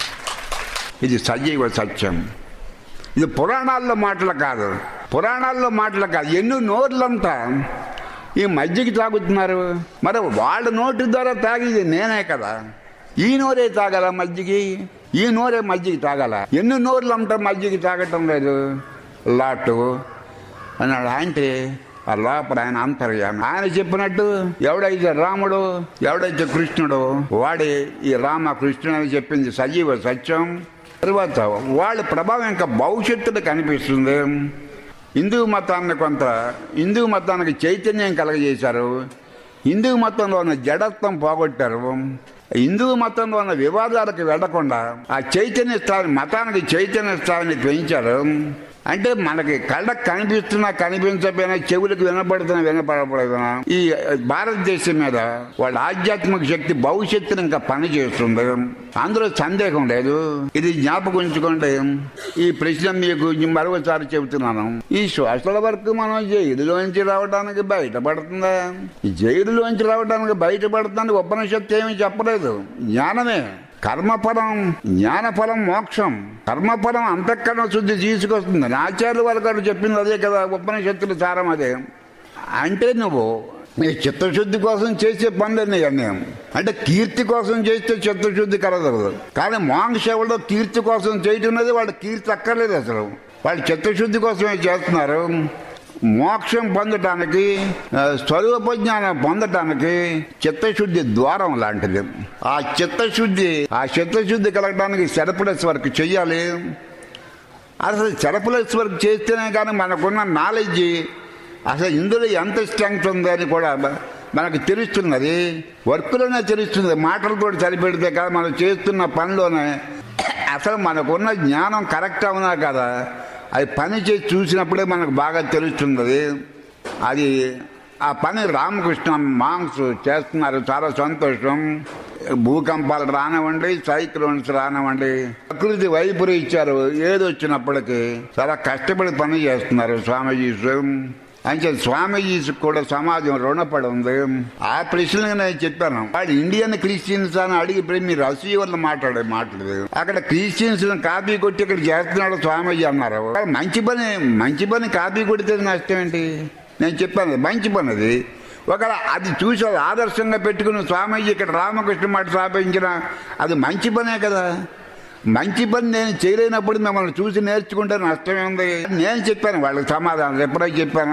ఇది సజీవ సత్యం ఇది పురాణాల్లో మాటలు కాదు పురాణాల్లో మాటలు కాదు ఎన్ని నోర్లంతా ఈ మజ్జిగ తాగుతున్నారు మరి వాళ్ళ నోటి ద్వారా తాగేది నేనే కదా ఈ నోరే తాగల మజ్జిగి ఈ నోరే మజ్జిగ తాగల ఎన్ని నోర్లు అంతా మజ్జిగ తాగటం లేదు లాటు అన్నాడు అంటే ఆ లోపల ఆయన అంతర్యామి ఆయన చెప్పినట్టు ఎవడైతే రాముడు ఎవడైతే కృష్ణుడు వాడే ఈ రామ కృష్ణుడు అని చెప్పింది సజీవ సత్యం తర్వాత వాళ్ళ ప్రభావం ఇంకా భవిష్యత్తులో కనిపిస్తుంది హిందూ మతాన్ని కొంత హిందూ మతానికి చైతన్యం కలగజేశారు హిందూ మతంలో ఉన్న జడత్వం పోగొట్టారు హిందూ మతంలో ఉన్న వివాదాలకు వెళ్లకుండా ఆ చైతన్య స్థాయిని మతానికి చైతన్య స్థాయిని పెంచారు అంటే మనకి కళ్ళకు కనిపిస్తున్నా కనిపించకపోయినా చెవులకు వినపడుతున్నా వినపడకపోయినా ఈ భారతదేశం మీద వాళ్ళ ఆధ్యాత్మిక శక్తి భవిష్యత్తును ఇంకా పని చేస్తుంది అందులో సందేహం లేదు ఇది జ్ఞాపకం ఉంచుకోండి ఈ ప్రశ్న మీకు మరొకసారి చెబుతున్నాను ఈ శ్వాసల వరకు మనం జైలులోంచి రావడానికి బయటపడుతుందా ఈ జైలులోంచి రావడానికి బయటపడుతుందని ఉపనిషత్తు ఏమీ చెప్పలేదు జ్ఞానమే కర్మఫలం జ్ఞానఫలం మోక్షం కర్మఫలం అంతఃకరణ శుద్ధి తీసుకొస్తుంది ఆచార్యులు వాళ్ళ గారు చెప్పింది అదే కదా ఉపనిషత్తులు సారం అదే అంటే నువ్వు నీ చిత్తశుద్ధి కోసం చేసే పనులన్నీ అన్నీ అంటే కీర్తి కోసం చేస్తే చిత్తశుద్ధి కలగదు కానీ మోక్షవుల్లో కీర్తి కోసం చేయటం అనేది వాళ్ళ కీర్తి అక్కర్లేదు అసలు వాళ్ళు చిత్తశుద్ధి కోసమే చేస్తున్నారు మోక్షం పొందటానికి ఆ, స్వరూప జ్ఞానం పొందటానికి చిత్తశుద్ధి ద్వారం లాంటిది ఆ చిత్తశుద్ధి ఆ చిత్తశుద్ధి కలగడానికి సెరపులెస్ వర్క్ చెయ్యాలి అసలు సెరపులెస్ వర్క్ చేస్తేనే కానీ మనకున్న నాలెడ్జ్ అసలు ఇందులో ఎంత స్ట్రెంగ్త్ ఉంది అని కూడా మనకు తెలుస్తున్నది వర్క్లోనే తెలుస్తుంది మాటలతో సరిపెడితే కదా మనం చేస్తున్న పనిలోనే అసలు మనకున్న జ్ఞానం కరెక్ట్ అవునా కదా అది పని చేసి చూసినప్పుడే మనకు బాగా తెలుస్తున్నది అది ఆ పని రామకృష్ణ మాంగ్స్ చేస్తున్నారు చాలా సంతోషం భూకంపాలు రానివ్వండి సైక్లోన్స్ రానివ్వండి ప్రకృతి వైపురి ఇచ్చారు ఏది వచ్చినప్పటికీ చాలా కష్టపడి పని చేస్తున్నారు స్వామీజీ అంటే స్వామీజీ కూడా సమాజం రుణపడి ఉంది ఆ ప్రశ్నలు నేను చెప్పాను వాడు ఇండియన్ క్రిస్టియన్స్ అని అడిగి ఇప్పుడు మీరు రసీవర్లు మాట్లాడే మాట్లాడలేదు అక్కడ క్రిస్టియన్స్ కాపీ కొట్టి ఇక్కడ చేస్తున్నాడు స్వామీజీ అన్నారు వాడు మంచి పని మంచి పని కాపీ కొడితే నష్టం ఏంటి నేను చెప్పాను మంచి పని అది ఒకవేళ అది చూసి అది ఆదర్శంగా పెట్టుకుని స్వామీజీ ఇక్కడ రామకృష్ణ మాట స్థాపించిన అది మంచి పనే కదా మంచి పని నేను చేయలేనప్పుడు మిమ్మల్ని చూసి నేర్చుకుంటే నష్టమే ఉంది నేను చెప్పాను వాళ్ళకి సమాధానం ఎప్పుడో చెప్పాను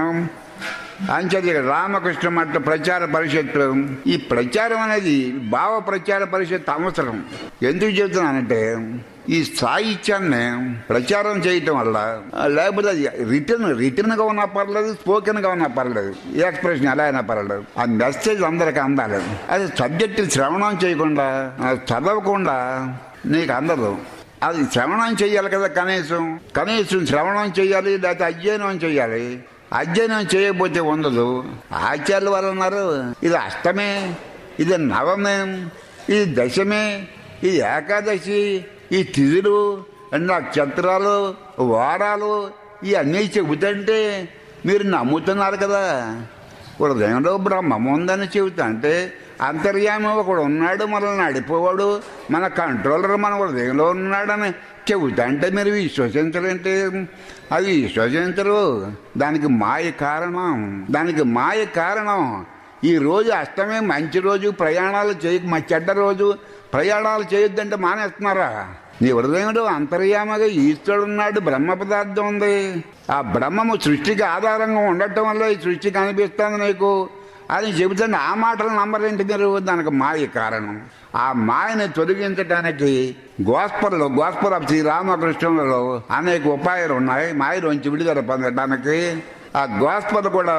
అంచేది ఇక్కడ రామకృష్ణ మఠ ప్రచార పరిషత్తు ఈ ప్రచారం అనేది భావ ప్రచార పరిషత్ అవసరం ఎందుకు చెబుతున్నానంటే ఈ సాహిత్యాన్ని ప్రచారం చేయటం వల్ల లేకపోతే అది రిటర్న్ రిటర్న్ గా ఉన్నా పర్లేదు స్పోకెన్ గా ఉన్నా పర్లేదు ఏ ఎక్స్ప్రెషన్ ఎలా అయినా పర్లేదు ఆ మెసేజ్ అందరికి అందాలి అది సబ్జెక్ట్ శ్రవణం చేయకుండా ఆ, చదవకుండా నీకు అందదు అది శ్రవణం చేయాలి కదా కనీసం కనీసం శ్రవణం చేయాలి లేకపోతే అధ్యయనం చేయాలి అధ్యయనం చేయకపోతే ఉండదు ఆచార్యులు వారు ఉన్నారు ఇది అష్టమే ఇది నవమే ఇది దశమే ఇది ఏకాదశి ఈ తిథులు నక్షత్రాలు వారాలు ఇవన్నీ చెబుతుంటే మీరు నమ్ముతున్నారు కదా హృదయంలో బ్రహ్మం ఉందని చెబుతా అంటే అంతర్యామి ఒకడు ఉన్నాడు మనల్ని నడిపోవాడు మన కంట్రోలర్ మన హృదయంలో ఉన్నాడని చెబుతా అంటే మీరు విశ్వసించలేంటే అది విశ్వసించరు దానికి మాయ కారణం దానికి మాయ కారణం ఈ రోజు అష్టమే మంచి రోజు ప్రయాణాలు చేయ మా చెడ్డ రోజు ప్రయాణాలు చేయొద్దంటే మానేస్తున్నారా నీ హృదయంలో అంతర్యామగా ఈశ్వరుడున్నాడు బ్రహ్మ పదార్థం ఉంది ఆ బ్రహ్మము సృష్టికి ఆధారంగా ఉండటం వల్ల ఈ సృష్టి కనిపిస్తుంది నీకు అని చెబుతుంటే ఆ మాటలు నమ్మరేంటి మీరు దానికి మాయ కారణం ఆ మాయని తొలగించడానికి గోస్పల్లో గోస్పల్ ఆఫ్ శ్రీ రామకృష్ణులలో అనేక ఉపాయాలు ఉన్నాయి మాయలోంచి విడుదల పొందడానికి ఆ గోస్పల్ కూడా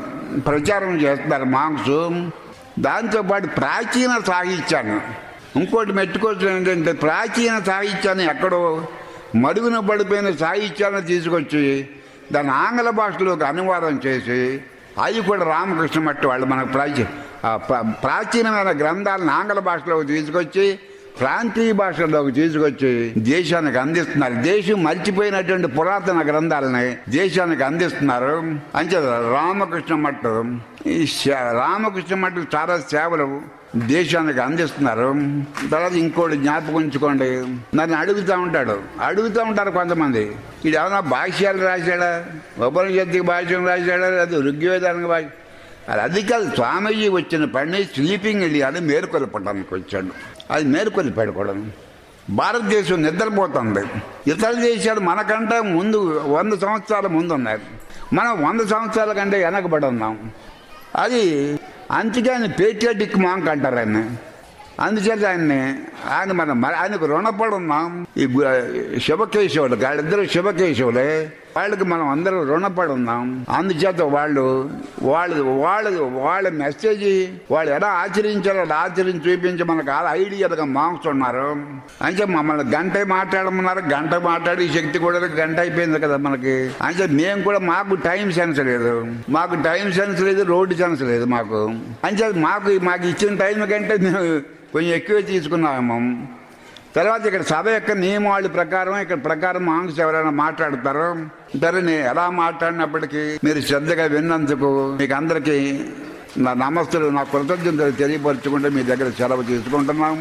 ప్రచారం చేస్తున్నారు మాంగ్స్ దాంతోపాటు ప్రాచీన సాహిత్యాన్ని ఇంకోటి మెట్టుకోవచ్చు ఏంటంటే ప్రాచీన సాహిత్యాన్ని ఎక్కడో మరుగున పడిపోయిన సాహిత్యాన్ని తీసుకొచ్చి దాన్ని ఆంగ్ల భాషలోకి అనువాదం చేసి అవి కూడా రామకృష్ణ మట్టి వాళ్ళు మనకు ప్రాచీ ఆ ప్ర- ప్రాచీనమైన గ్రంథాలను ఆంగ్ల భాషలోకి తీసుకొచ్చి ప్రాంతీయ భాషల్లోకి తీసుకొచ్చి దేశానికి అందిస్తున్నారు దేశం మర్చిపోయినటువంటి పురాతన గ్రంథాలని దేశానికి అందిస్తున్నారు అంతే రామకృష్ణ మట్టు ఈ శ- రామకృష్ణ మట్టు చాలా సేవలు దేశానికి అందిస్తున్నారు తర్వాత ఇంకోటి జ్ఞాపకం ఉంచుకోండి నన్ను అడుగుతూ ఉంటాడు అడుగుతూ ఉంటారు కొంతమంది ఇది ఏమైనా భాష్యాలు రాశాడా ఉపనిషత్తుకి భాష్యం రాశాడా అది ఋగ్వేదానికి భాష అది అది కాదు స్వామీజీ వచ్చిన పని స్లీపింగ్ వెళ్ళి మేలుకొల్పడానికి వచ్చాడు అది మేలుకొల్పాడు కూడా భారతదేశం నిద్రపోతుంది ఇతర దేశాలు మనకంటే ముందు వంద సంవత్సరాల ముందు ఉన్నాయి మనం వంద సంవత్సరాల కంటే వెనకబడి ఉన్నాం అది అందుకే ఆయన పేట్రియాటిక్ మాంక్ అంటారు ఆయన అందుచేత ఆయన్ని ఆయన మనం మరి ఆయనకు రుణపడి ఉన్నాం ఈ గు- శివకేశవులు వాళ్ళిద్దరు శివకేశవులే వాళ్ళకి మనం అందరూ రుణపడి ఉన్నాం అందుచేత వాళ్ళు వాళ్ళు వాళ్ళు వాళ్ళ మెసేజ్ వాళ్ళు ఎలా ఆచరించాలో అలా ఆచరించి చూపించి మనకు ఆ ఐడియాలుగా మాంగ్స్ ఉన్నారు అంటే మమ్మల్ని గంట మాట్లాడమన్నారు గంట మాట్లాడి శక్తి కూడా గంట అయిపోయింది కదా మనకి అంటే మేము కూడా మాకు టైం సెన్స్ లేదు మాకు టైం సెన్స్ లేదు రోడ్డు సెన్స్ లేదు మాకు అంటే మాకు మాకు ఇచ్చిన టైం కంటే మేము కొంచెం ఎక్కువ తీసుకున్నాము తర్వాత ఇక్కడ సభ యొక్క నియమావళి ప్రకారం ఇక్కడ ప్రకారం మాంగ్స్ ఎవరైనా మాట్లాడతారో సరే నేను ఎలా మాట్లాడినప్పటికీ మీరు శ్రద్ధగా విన్నందుకు మీకు అందరికీ నా నమస్తులు నా కృతజ్ఞతలు తెలియపరచుకుంటే మీ దగ్గర సెలవు తీసుకుంటున్నాం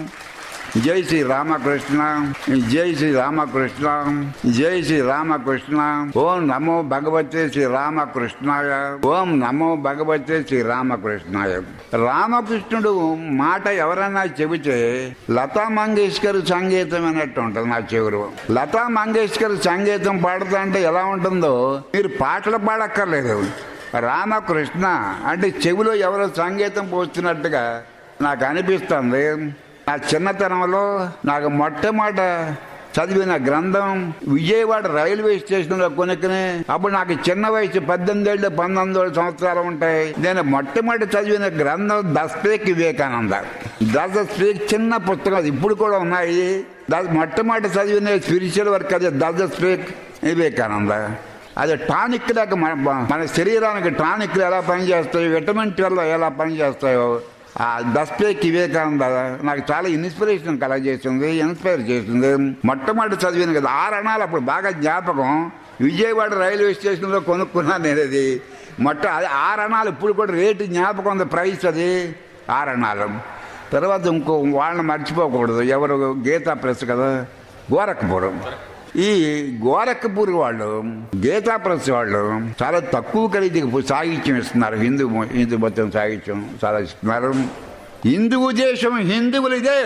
జై శ్రీ రామకృష్ణ జై శ్రీ రామకృష్ణ జై శ్రీ రామకృష్ణ ఓం నమో భగవతే శ్రీ రామకృష్ణాయ ఓం నమో భగవతే శ్రీ రామకృష్ణాయ రామకృష్ణుడు మాట ఎవరైనా చెబితే లతా మంగేష్కర్ సంగీతం అన్నట్టు ఉంటుంది నా చెవురు లతా మంగేష్కర్ సంగీతం పాడుతా అంటే ఎలా ఉంటుందో మీరు పాటలు పాడక్కర్లేదు రామకృష్ణ అంటే చెవిలో ఎవరో సంగీతం పోస్తున్నట్టుగా నాకు అనిపిస్తుంది నా చిన్నతనంలో నాకు మొట్టమొదట చదివిన గ్రంథం విజయవాడ రైల్వే స్టేషన్ లో కొనుక్కుని అప్పుడు నాకు చిన్న వయసు పద్దెనిమిది ఏళ్ళు పంతొమ్మిది ఏళ్ళు సంవత్సరాలు ఉంటాయి నేను మొట్టమొదటి చదివిన గ్రంథం దస్పేక్ వివేకానంద దస్పేక్ చిన్న పుస్తకం అది ఇప్పుడు కూడా ఉన్నాయి ద- మొట్టమొదటి చదివిన స్పిరిచువల్ వర్క్ అది దస్పేక్ వివేకానంద అది టానిక్ లాగా మన మన శరీరానికి టానిక్లు ఎలా పనిచేస్తాయో విటమిన్ ట్వెల్వ్ ఎలా పనిచేస్తాయో ఆ దస్పేక్ వివేకానంద నాకు చాలా ఇన్స్పిరేషన్ కలగజేసింది ఇన్స్పైర్ చేసింది మొట్టమొదటి చదివిన కదా ఆరు అణాలు అప్పుడు బాగా జ్ఞాపకం విజయవాడ రైల్వే స్టేషన్లో కొనుక్కున్నాను నేను అది మొట్ట అది ఆరు అణాలు ఇప్పుడు కూడా రేటు జ్ఞాపకం ఉంది ప్రైస్ అది ఆరు అణాలు తర్వాత ఇంకో వాళ్ళని మర్చిపోకూడదు ఎవరు గీతా ప్రెస్ కదా గోరఖ్పురం ఈ గోరఖ్పూర్ వాళ్ళు గీతా ప్రెస్ వాళ్ళు చాలా తక్కువ ఖరీదుకి సాహిత్యం ఇస్తున్నారు హిందూ హిందూ మొత్తం సాహిత్యం చాలా ఇస్తున్నారు హిందువు దేశం హిందువులు ఇదే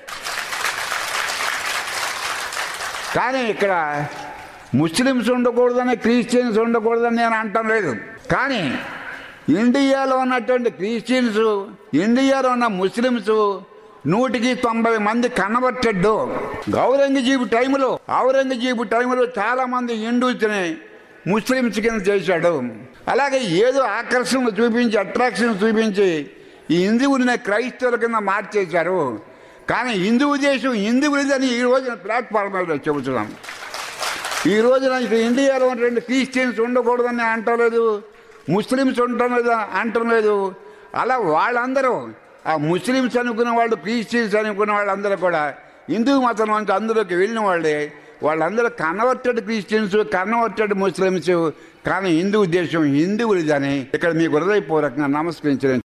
కానీ ఇక్కడ ముస్లిమ్స్ ఉండకూడదని క్రిస్టియన్స్ ఉండకూడదని నేను అంటం లేదు కానీ ఇండియాలో ఉన్నటువంటి క్రిస్టియన్స్ ఇండియాలో ఉన్న ముస్లిమ్స్ నూటికి తొంభై మంది కన్వర్టెడ్ ఔరంగజీబు టైంలో ఔరంగజీబు టైంలో చాలా మంది హిందూస్ని ముస్లిమ్స్ కింద చేశాడు అలాగే ఏదో ఆకర్షణ చూపించి అట్రాక్షన్ చూపించి ఈ హిందువుల్ని క్రైస్తవుల కింద మార్చేశారు కానీ హిందువు దేశం హిందువులదని ఈ రోజున ప్లాట్ఫామ్ మీద చెబుతున్నాం ఈ రోజున ఇక్కడ ఇండియాలో ఉన్నటువంటి క్రిస్టియన్స్ ఉండకూడదని అంటలేదు ముస్లిమ్స్ ఉండలేదు అంటలేదు అలా వాళ్ళందరూ ఆ ముస్లిమ్స్ అనుకున్న వాళ్ళు క్రిస్టియన్స్ అనుకున్న వాళ్ళందరూ కూడా హిందూ మతం నుంచి అందులోకి వెళ్ళిన వాళ్ళే వాళ్ళందరూ కన్వర్టెడ్ క్రిస్టియన్స్ కన్వర్టెడ్ ముస్లిమ్స్ కానీ హిందూ దేశం హిందువులదని ఇక్కడ మీకు హృదయపూర్వకంగా నమస్కరించడం